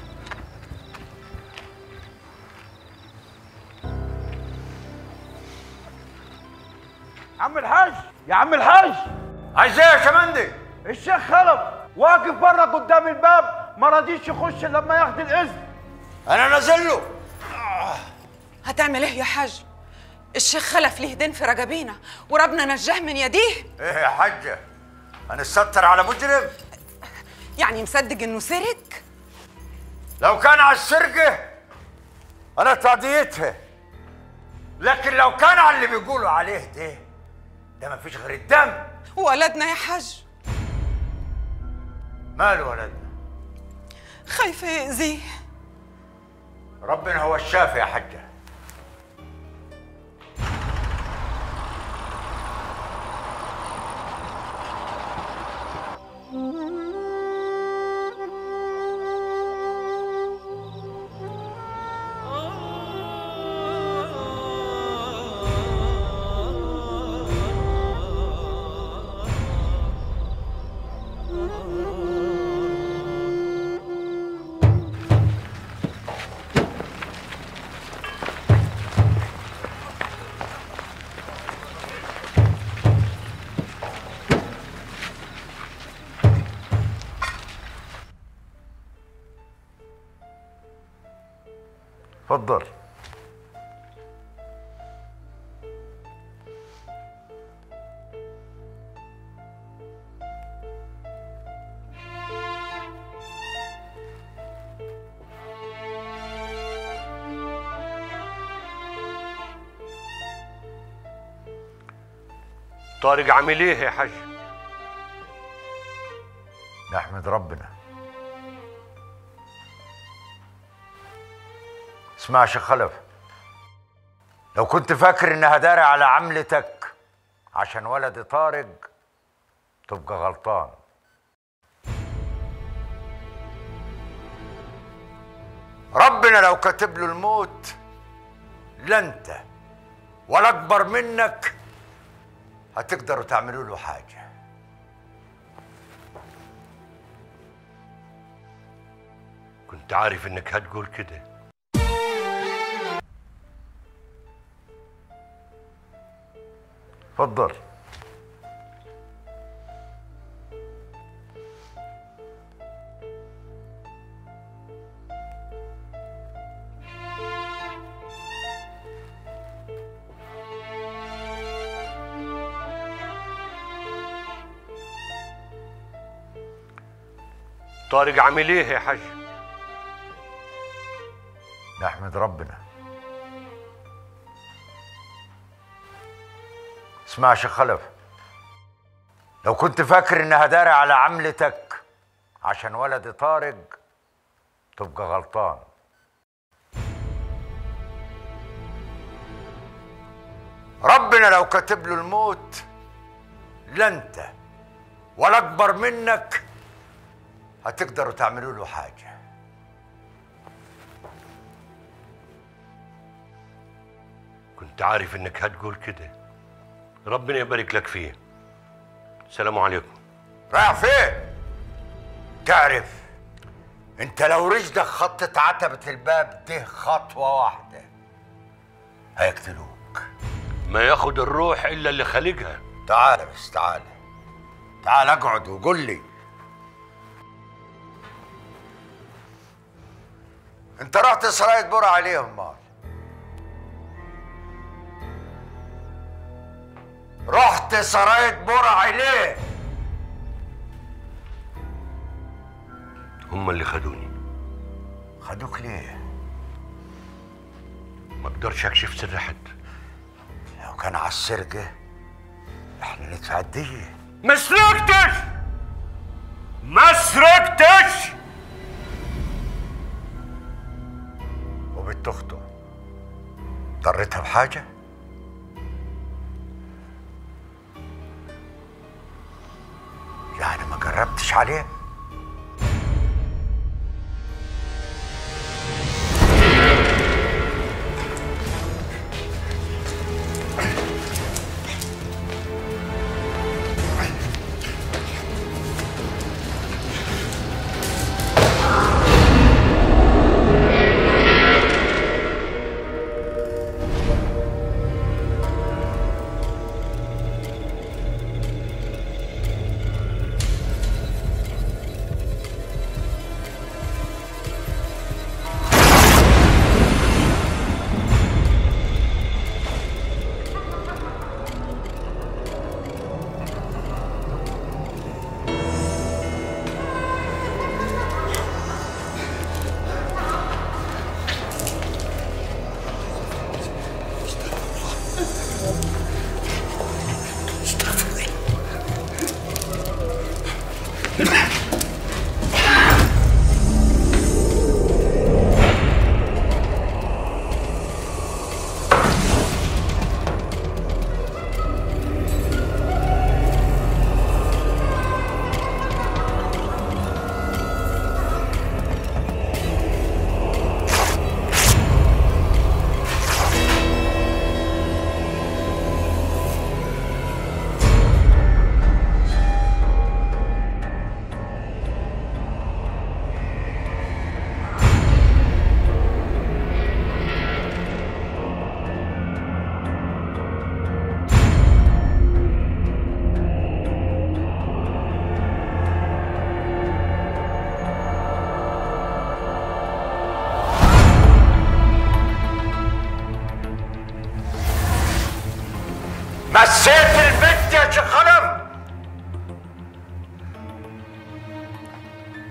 عم الحاج يا عم الحاج عايز ايه يا شمندي الشيخ خلف واقف بره قدام الباب ما رضيش يخش إلا لما ياخد الاذن انا نازل له هتعمل ايه يا حاج الشيخ خلف ليه دين في رجبينا وربنا نجاه من يديه ايه يا حاجه هنستر على مجرم يعني مصدق انه سرق لو كان على السرقه انا تقضيتها لكن لو كان على اللي بيقولوا عليه ده ده ما فيش غير الدم ولدنا يا حاج ماله ولدنا خايفه يأذيه ربنا هو الشافي يا حجه اتفضل طارق عامل ايه يا حاج نحمد ربنا اسمع يا شيخ خلف لو كنت فاكر انها داري على عملتك عشان ولدي طارق تبقى غلطان ربنا لو كاتب له الموت لا انت ولا اكبر منك هتقدروا تعملوا له حاجه كنت عارف انك هتقول كده اتفضل طارق عامل ايه يا حاج نحمد ربنا اسمع يا شيخ خلف لو كنت فاكر انها داري على عملتك عشان ولدي طارق تبقى غلطان ربنا لو كاتب له الموت لا انت ولا اكبر منك هتقدروا تعملوا له حاجه كنت عارف انك هتقول كده ربنا يبارك لك فيه السلام عليكم رايح فين؟ تعرف انت لو رجلك خطت عتبة الباب ده خطوة واحدة هيقتلوك ما ياخد الروح الا اللي خالقها تعال بس تعال تعال اقعد وقول لي انت رحت سراية برع عليهم مال رحت سراية برع ليه؟ هم اللي خدوني خدوك ليه؟ ما اقدرش اكشف سر حد لو كان على السرقة احنا ندفع الدية ما سرقتش ما سرقتش وبنت اخته ضرتها بحاجة؟ يعني ما جربتش عليه؟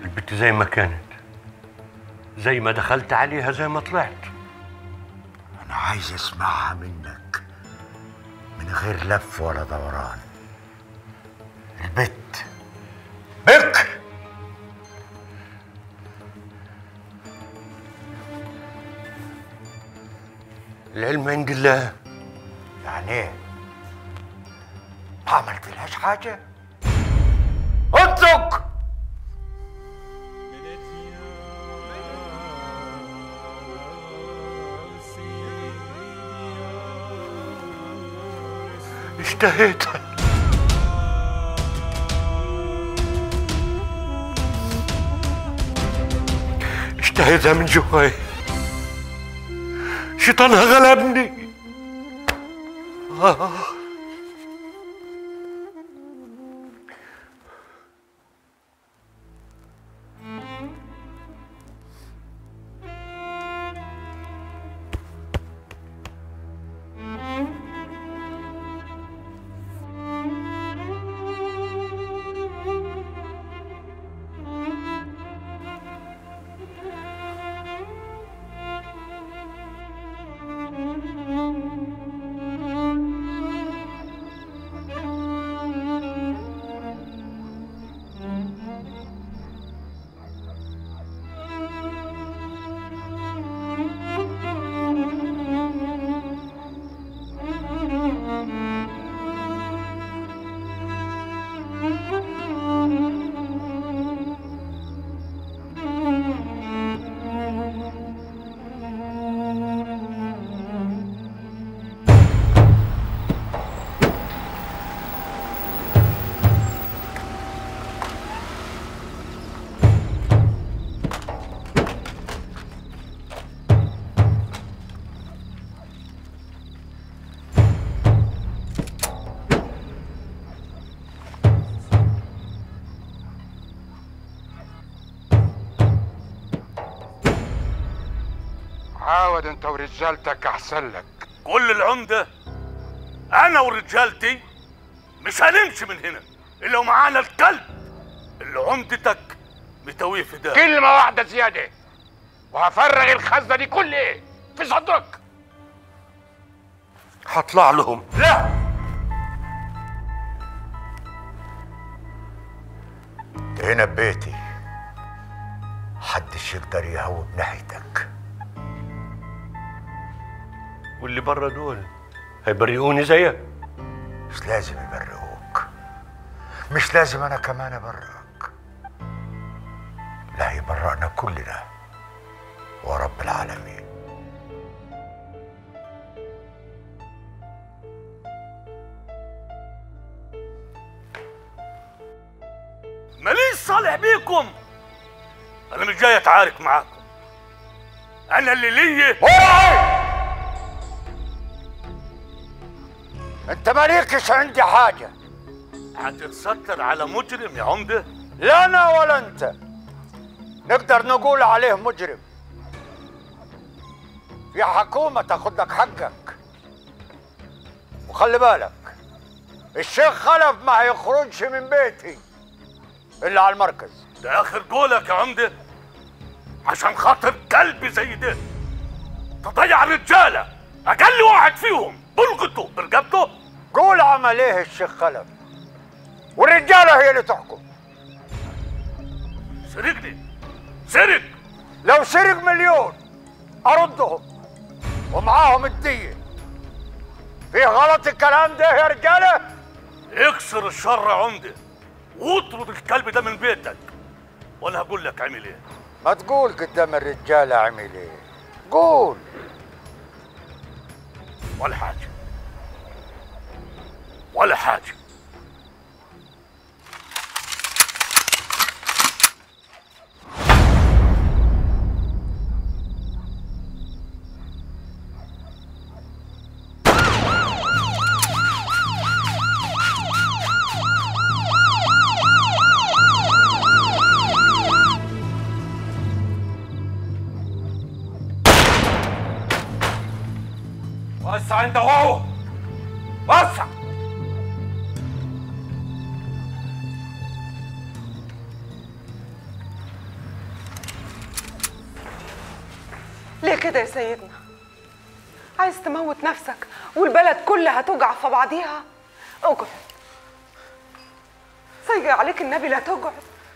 البت زي ما كانت زي ما دخلت عليها زي ما طلعت انا عايز اسمعها منك من غير لف ولا دوران البت بك العلم عند الله يعني ايه ما عملت لهاش حاجه اطلق اشتهيت اشتهيتها من جواي شيطانها غلبني آه. عاود انت ورجالتك احسن لك قول للعمدة أنا ورجالتي مش هنمشي من هنا إلا ومعانا الكلب اللي عمدتك متويه في ده كلمة واحدة زيادة وهفرغ الخزنة دي كلها في صدرك هطلع لهم لا هنا ببيتي محدش يقدر يهوب ناحيتك واللي بره دول هيبرئوني زيك مش لازم يبرئوك مش لازم انا كمان ابرئك لا يبرئنا كلنا ورب العالمين ماليش صالح بيكم أنا مش جاي أتعارك معاكم أنا اللي ليا انت مالكش عندي حاجه هتتستر على مجرم يا عمدة لا انا ولا انت نقدر نقول عليه مجرم في حكومة تاخد لك حقك وخلي بالك الشيخ خلف ما هيخرجش من بيتي الا على المركز ده آخر قولك يا عمدة عشان خاطر كلب زي ده تضيع الرجالة أقل واحد فيهم بلغته برقبته قول عمل ايه الشيخ خلف والرجالة هي اللي تحكم سرقني سرق لو سرق مليون اردهم ومعاهم الدية في غلط الكلام ده يا رجالة اكسر الشر يا عمدة واطرد الكلب ده من بيتك وانا هقول لك عمل ايه ما تقول قدام الرجالة عمل ايه قول ولا حاجة ولا حاجة وسع انت وهو وسع كده يا سيدنا عايز تموت نفسك والبلد كلها توجع في بعضيها اقعد سيجي عليك النبي لا تقعد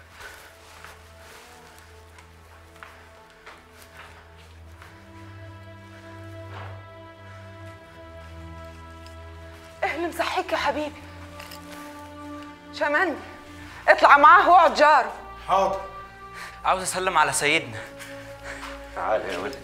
ايه اللي مصحيك يا حبيبي شمندي اطلع معاه واقعد جاره حاضر عاوز اسلم على سيدنا تعال يا ولدي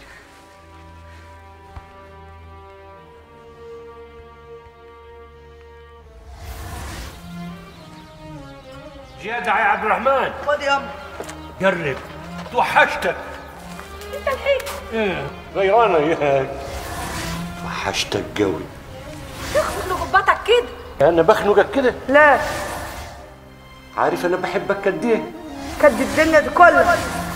جدع يا عبد الرحمن خد يا قرب توحشتك انت الحين ايه غيرانه ياك توحشتك قوي تخفض لغبتك كده انا بخنقك كده لا عارف انا بحبك قد ايه كد الدنيا دي كلها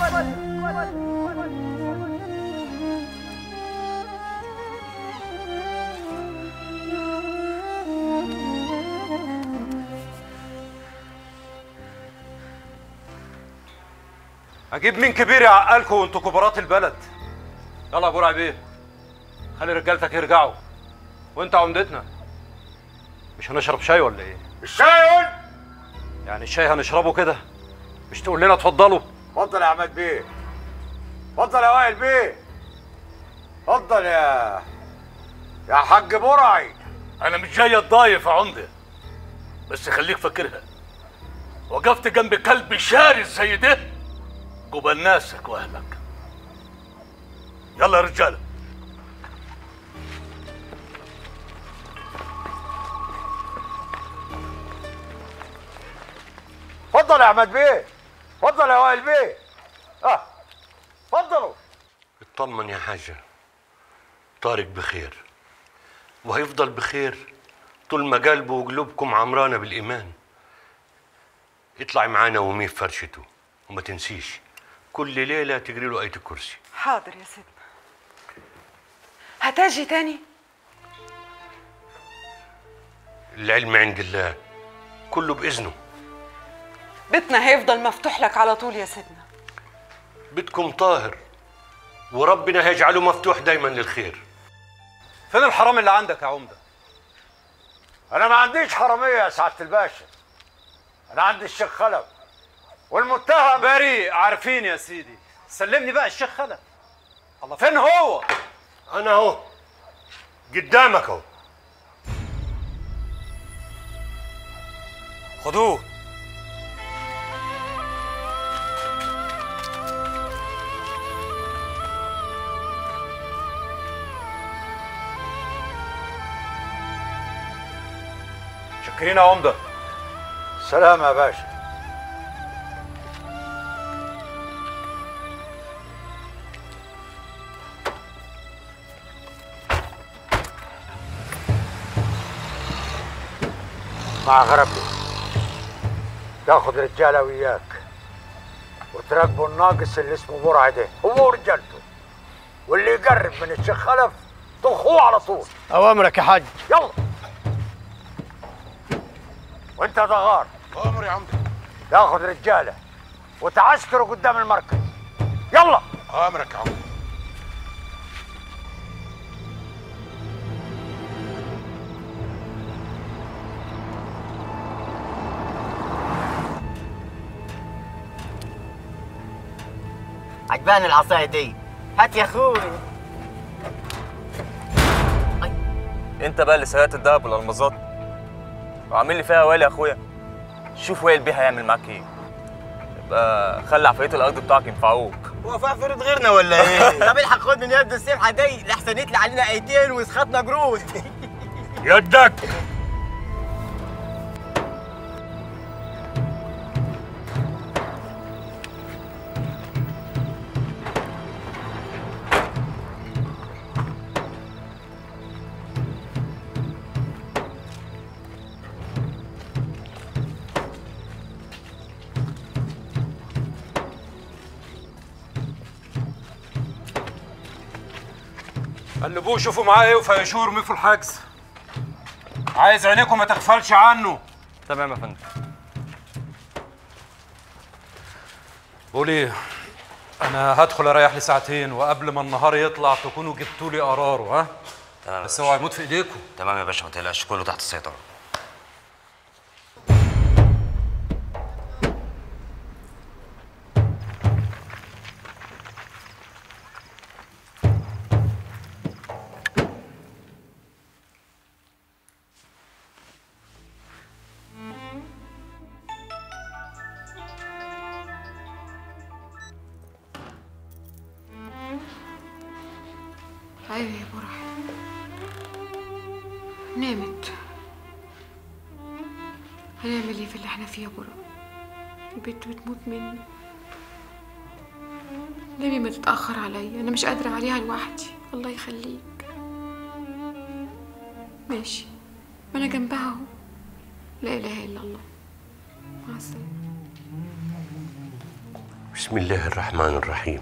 اجيب مين كبير يعقلكم وانتوا كبارات البلد يلا يا ابو رعبيه خلي رجالتك يرجعوا وانت عمدتنا مش هنشرب شاي ولا ايه الشاي يعني الشاي هنشربه كده مش تقول لنا اتفضلوا اتفضل يا عماد بيه اتفضل يا وائل بيه اتفضل يا يا حاج برعي انا مش جاي اتضايف يا عمده بس خليك فاكرها وقفت جنب كلب شارس زي ده جبال ناسك واهلك يلا يا رجاله اتفضل يا عماد بيه اتفضل يا وائل بيه اه اتفضلوا اطمن يا حاجة طارق بخير وهيفضل بخير طول ما قلبه وقلوبكم عمرانة بالإيمان اطلعي معانا وميه في فرشته وما تنسيش كل ليلة تجري له آية الكرسي حاضر يا سيدنا هتاجي تاني العلم عند الله كله بإذنه بيتنا هيفضل مفتوح لك على طول يا سيدنا بيتكم طاهر وربنا هيجعله مفتوح دايما للخير فين الحرام اللي عندك يا عمده انا ما عنديش حراميه يا سعاده الباشا انا عندي الشيخ خلف والمتهم بريء عارفين يا سيدي سلمني بقى الشيخ خلف الله فين هو انا اهو قدامك اهو خدوه شكرين يا عمده سلام يا باشا مع غربي تاخد رجاله وياك وتراقبوا الناقص اللي اسمه برعه ده هو ورجالته واللي يقرب من الشيخ خلف طخوه على طول اوامرك يا حاج يلا وانت يا دغار امر يا عمده تاخد رجاله وتعسكروا قدام المركز يلا امرك يا عمده عجباني العصايه دي هات يا اخوي انت بقى اللي سرقت الدهب والالمازات وعامل لي فيها وائل يا اخويا شوف وائل بيه هيعمل معاك ايه يبقى خلي عفاريت الارض بتوعك ينفعوك هو في عفريت غيرنا ولا ايه؟ طب الحق خد من يد السمحه دي لحسن يطلع علينا ايتين ويسخطنا جرود يدك قلبوه شوفوا معاه ايه وفيشوه ارميه في الحجز عايز عينيكم ما تغفلش عنه تمام يا فندم قول ايه انا هدخل اريح لي ساعتين وقبل ما النهار يطلع تكونوا جبتوا لي قراره ها تمام بس اوعى يموت في ايديكم تمام يا باشا ما تقلقش كله تحت السيطره ايوه يا برح نامت هنعمل ايه في اللي احنا فيه يا برا البنت بتموت مني نبي ما تتأخر عليا أنا مش قادرة عليها لوحدي الله يخليك ماشي ما أنا جنبها أهو لا إله إلا الله مع السلامة بسم الله الرحمن الرحيم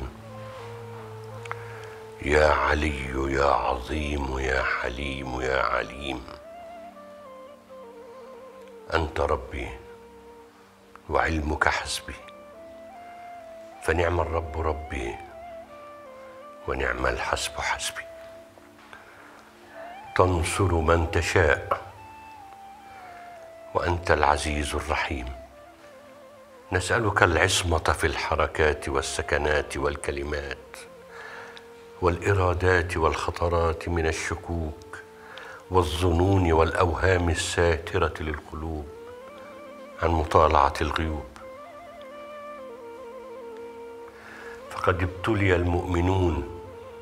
يا علي يا عظيم يا حليم يا عليم انت ربي وعلمك حسبي فنعم الرب ربي ونعم الحسب حسبي تنصر من تشاء وانت العزيز الرحيم نسالك العصمه في الحركات والسكنات والكلمات والارادات والخطرات من الشكوك والظنون والاوهام الساتره للقلوب عن مطالعه الغيوب فقد ابتلي المؤمنون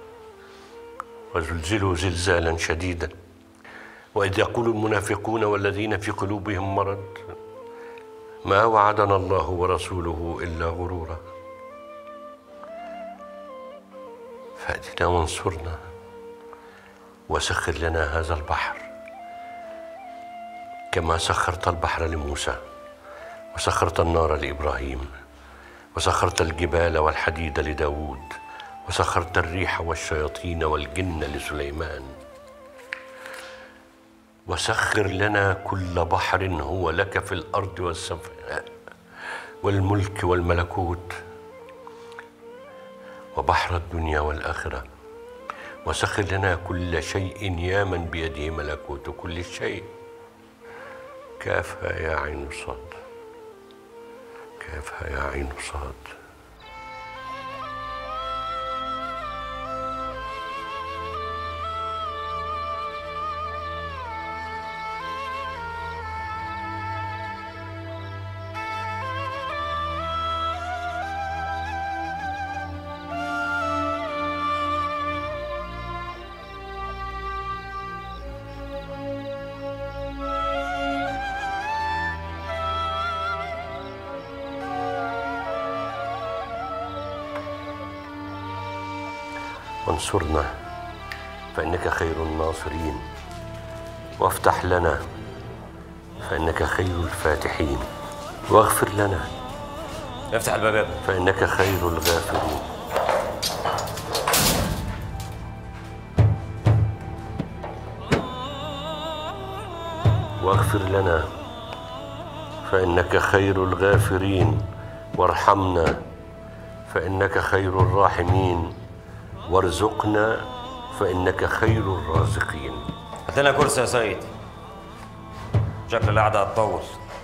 وزلزلوا زلزالا شديدا واذ يقول المنافقون والذين في قلوبهم مرض ما وعدنا الله ورسوله الا غرورا فاتنا وانصرنا وسخر لنا هذا البحر كما سخرت البحر لموسى وسخرت النار لابراهيم وسخرت الجبال والحديد لداود وسخرت الريح والشياطين والجن لسليمان وسخر لنا كل بحر هو لك في الارض والسماء والملك والملكوت وبحر الدنيا والاخره وسخر لنا كل شيء يا من بيده ملكوت كل شيء كافها يا عين صاد كافها يا عين صاد وانصرنا فإنك خير الناصرين وافتح لنا فإنك خير الفاتحين واغفر لنا افتح الباب يا ابني فإنك خير الغافرين واغفر لنا فإنك خير الغافرين وارحمنا فإنك خير الراحمين وارزقنا فإنك خير الرازقين هات لنا كرسي يا سيد شكل القعده هتطول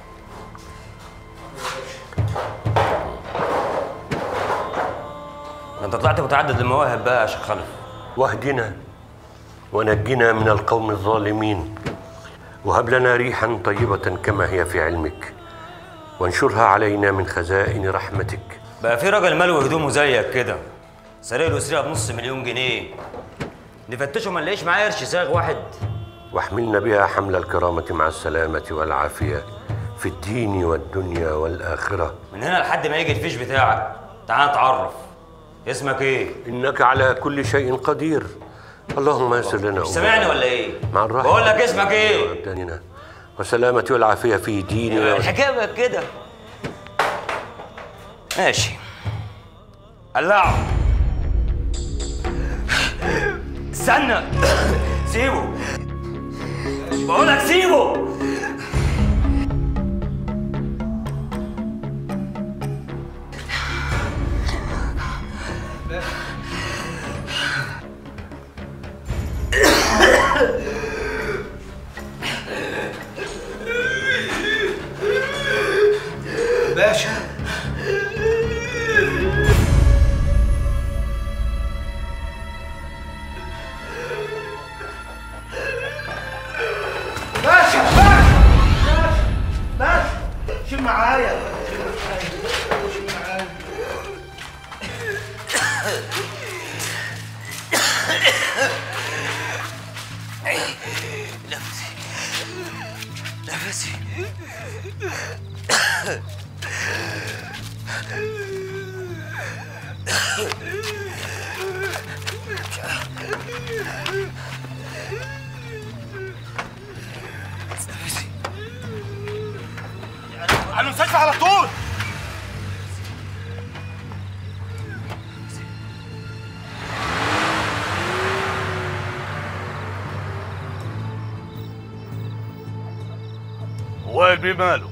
ده انت طلعت متعدد المواهب بقى يا شيخ خلف واهدنا ونجنا من القوم الظالمين وهب لنا ريحا طيبة كما هي في علمك وانشرها علينا من خزائن رحمتك بقى في راجل ملوي هدومه زيك كده سرق له سرقه بنص مليون جنيه نفتشه ما نلاقيش معاه قرش ساغ واحد واحملنا بها حمل الكرامة مع السلامة والعافية في الدين والدنيا والآخرة من هنا لحد ما يجي الفيش بتاعك تعال نتعرف اسمك ايه؟ إنك على كل شيء قدير اللهم يسر لنا مش سامعني ولا ايه؟ مع الراحة بقول لك اسمك ايه؟ وأبداننا والسلامة والعافية في ديننا الحكايه بقت كده ماشي قلعه استنى سيبه بقول لك سيبه على المستشفى على طول وائل بماله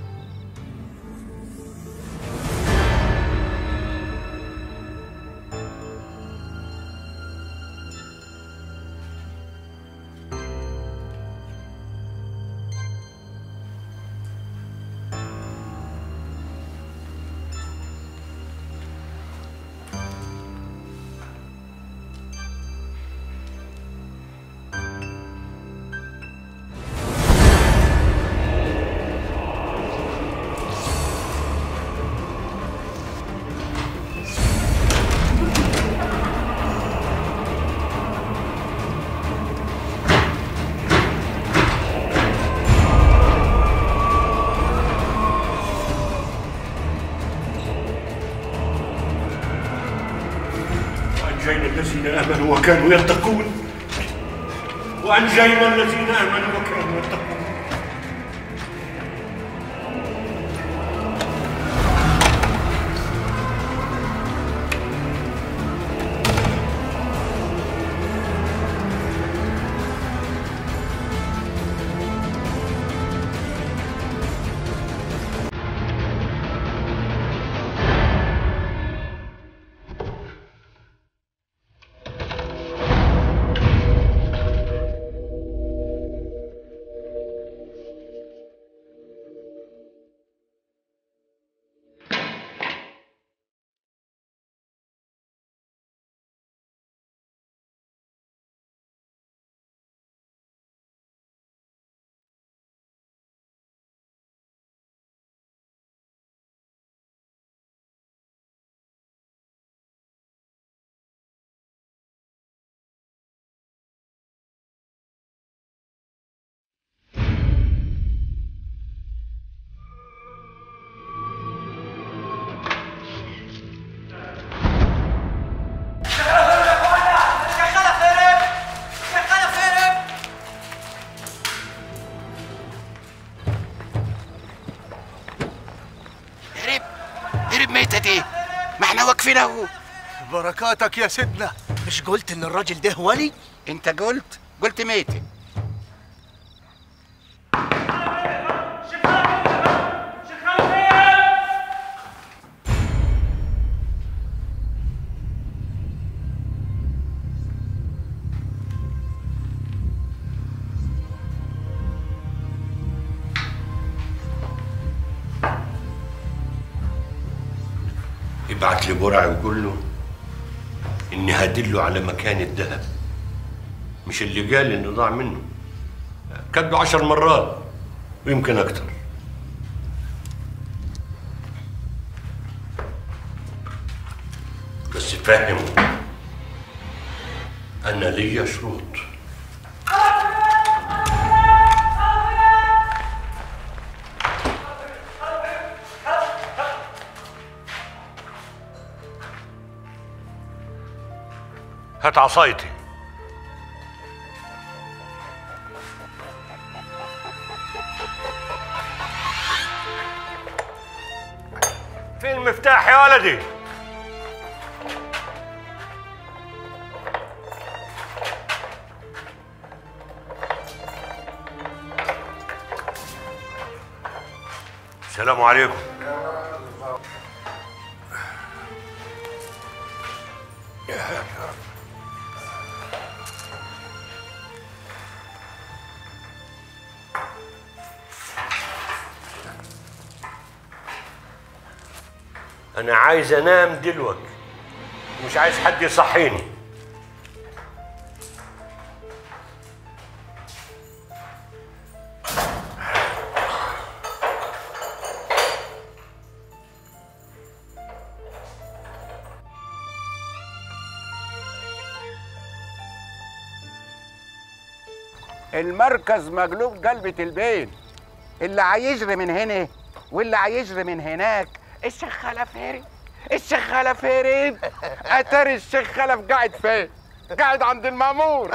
وأنجينا الذين آمنوا وكانوا يتقون وأنجينا الذين آمنوا وكانوا يتقون هرب هرب ميتة دي ما احنا واقفين اهو بركاتك يا سيدنا مش قلت ان الراجل ده ولي انت قلت قلت ميتة ابعت لبرع وقول له اني هدله على مكان الذهب مش اللي قال انه ضاع منه كاتبه عشر مرات ويمكن اكتر بس فهمه انا ليا شروط هات عصايتي فين المفتاح يا ولدي السلام عليكم انا عايز انام دلوقتي مش عايز حد يصحيني المركز مقلوب قلبة البين اللي هيجري من هنا واللي هيجري من هناك الشيخ خلف هرب الشيخ خلف هرب اتاري الشيخ خلف قاعد فين قاعد عند المامور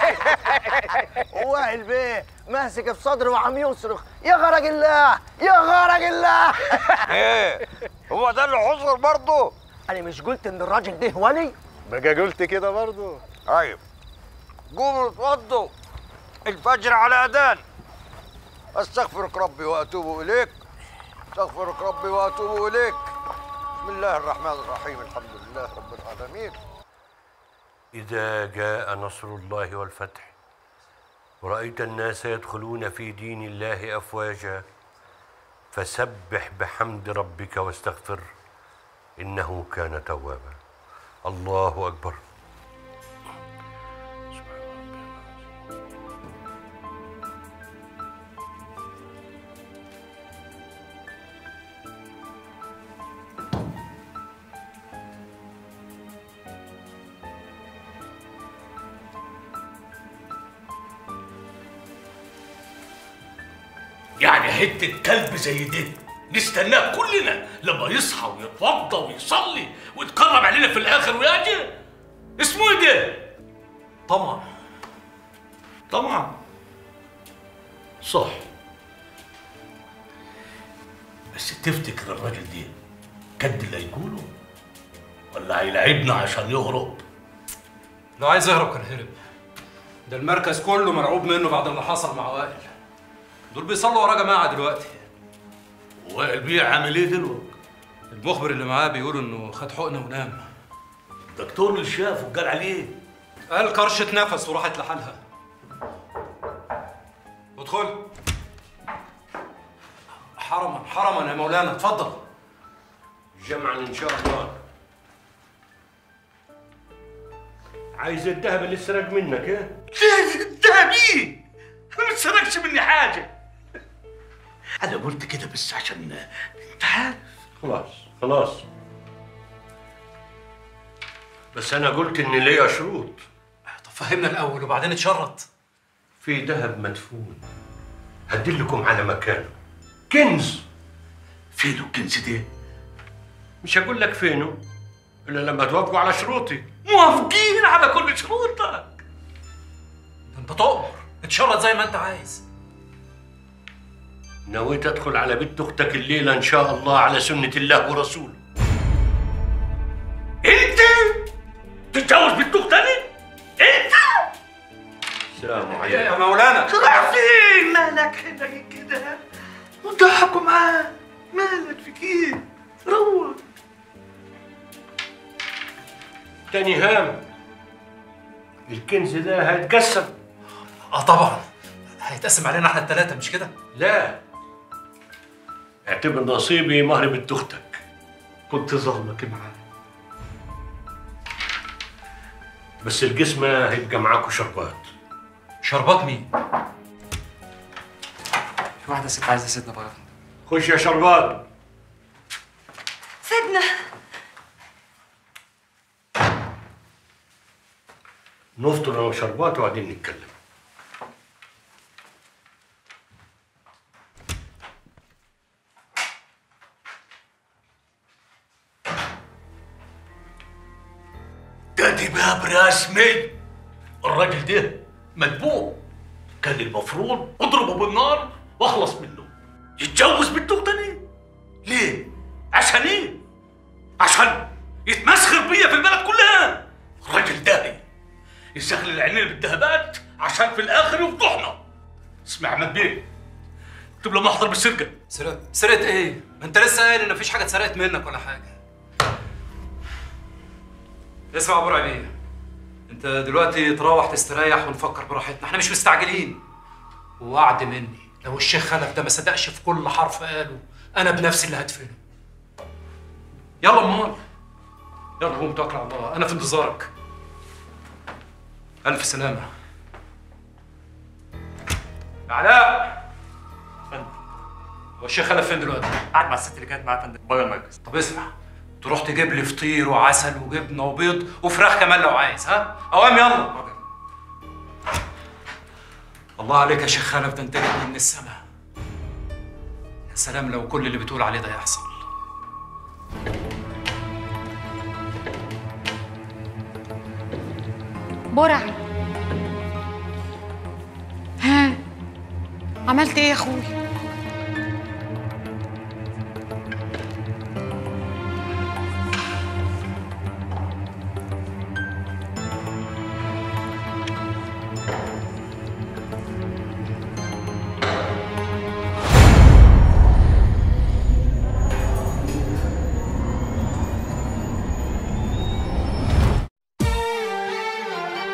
وائل بيه ماسك في صدره وعم يصرخ يا غرق الله يا غرق الله ايه هو ده اللي حصل برضه انا مش قلت ان الراجل ده ولي بقى قلت كده برضه ايوه قوموا اتوضوا الفجر على اذان استغفرك ربي واتوب اليك استغفرك ربي واتوب اليك بسم الله الرحمن الرحيم الحمد لله رب العالمين إذا جاء نصر الله والفتح ورأيت الناس يدخلون في دين الله أفواجا فسبح بحمد ربك واستغفر إنه كان توابا الله أكبر يعني حتة كلب زي ده نستناه كلنا لما يصحى ويتوضى ويصلي ويتقرب علينا في الآخر ويجي اسمه ايه ده؟ طمع طمع صح بس تفتكر الراجل ده كد اللي هيقوله ولا هيلاعبنا عشان يهرب لو عايز يهرب كان هرب ده المركز كله مرعوب منه بعد اللي حصل مع وائل دول بيصلوا وراه جماعه دلوقتي وائل بيه عامل ايه دلوقتي؟ المخبر اللي معاه بيقول انه خد حقنه ونام الدكتور اللي شافه قال عليه قال كرشة نفس وراحت لحالها ادخل حرما حرما يا مولانا اتفضل جمعا إن شاء الله عايز الذهب اللي سرق منك ايه؟ الذهب ايه؟ انا ما اتسرقش مني حاجه انا قلت كده بس عشان انت عارف خلاص خلاص بس انا قلت ان ليا شروط طب فهمنا الاول وبعدين اتشرط في ذهب مدفون هدلكم على مكانه كنز فينه الكنز ده؟ مش هقول لك فينه الا لما توافقوا على شروطي موافقين على كل شروطك انت تؤمر اتشرط زي ما انت عايز نويت ادخل على بنت اختك الليله ان شاء الله على سنه الله ورسوله انت تتجوز بنت تاني؟ انت السلام عليكم يا مولانا راح فين؟ مالك حنين كده؟ وضحكوا معاه مالك في ايه؟ روح تاني هام الكنز ده هيتقسم اه طبعا هيتقسم علينا احنا الثلاثه مش كده لا اعتبر نصيبي مهر بنت اختك كنت ظالمك معايا بس القسمة هيبقى معاكوا شربات شربات مين؟ في واحدة ست عايزة سيدنا بره خش يا شربات سيدنا نفطر انا وشربات وبعدين نتكلم ده دي باب رسمي الراجل ده مدبوع كان المفروض اضربه بالنار واخلص منه يتجوز بنته تاني ليه؟ عشان ايه؟ عشان يتمسخر بيا في البلد كلها الراجل ده يستغل العينين بالذهبات عشان في الاخر يفضحنا اسمع يا احمد بيه اكتب له محضر بالسرقه سرقت سرقت ايه؟ ما انت لسه قايل ان مفيش حاجه اتسرقت منك ولا حاجه اسمع يا ابو ربيع انت دلوقتي تروح تستريح ونفكر براحتنا احنا مش مستعجلين ووعد مني لو الشيخ خلف ده ما صدقش في كل حرف قاله انا بنفسي اللي هدفنه يلا امال يلا قوم توكل على الله انا في انتظارك الف سلامه يا علاء هو الشيخ خلف فين دلوقتي؟ قاعد مع الست اللي كانت معاه يا فندم بره المركز طب اسمع تروح تجيب لي فطير وعسل وجبنه وبيض وفراخ كمان لو عايز ها؟ اوام يلا الله عليك يا شيخ خلف ده انت جبني من السماء يا سلام لو كل اللي بتقول عليه ده يحصل برعي ها عملت ايه يا اخويا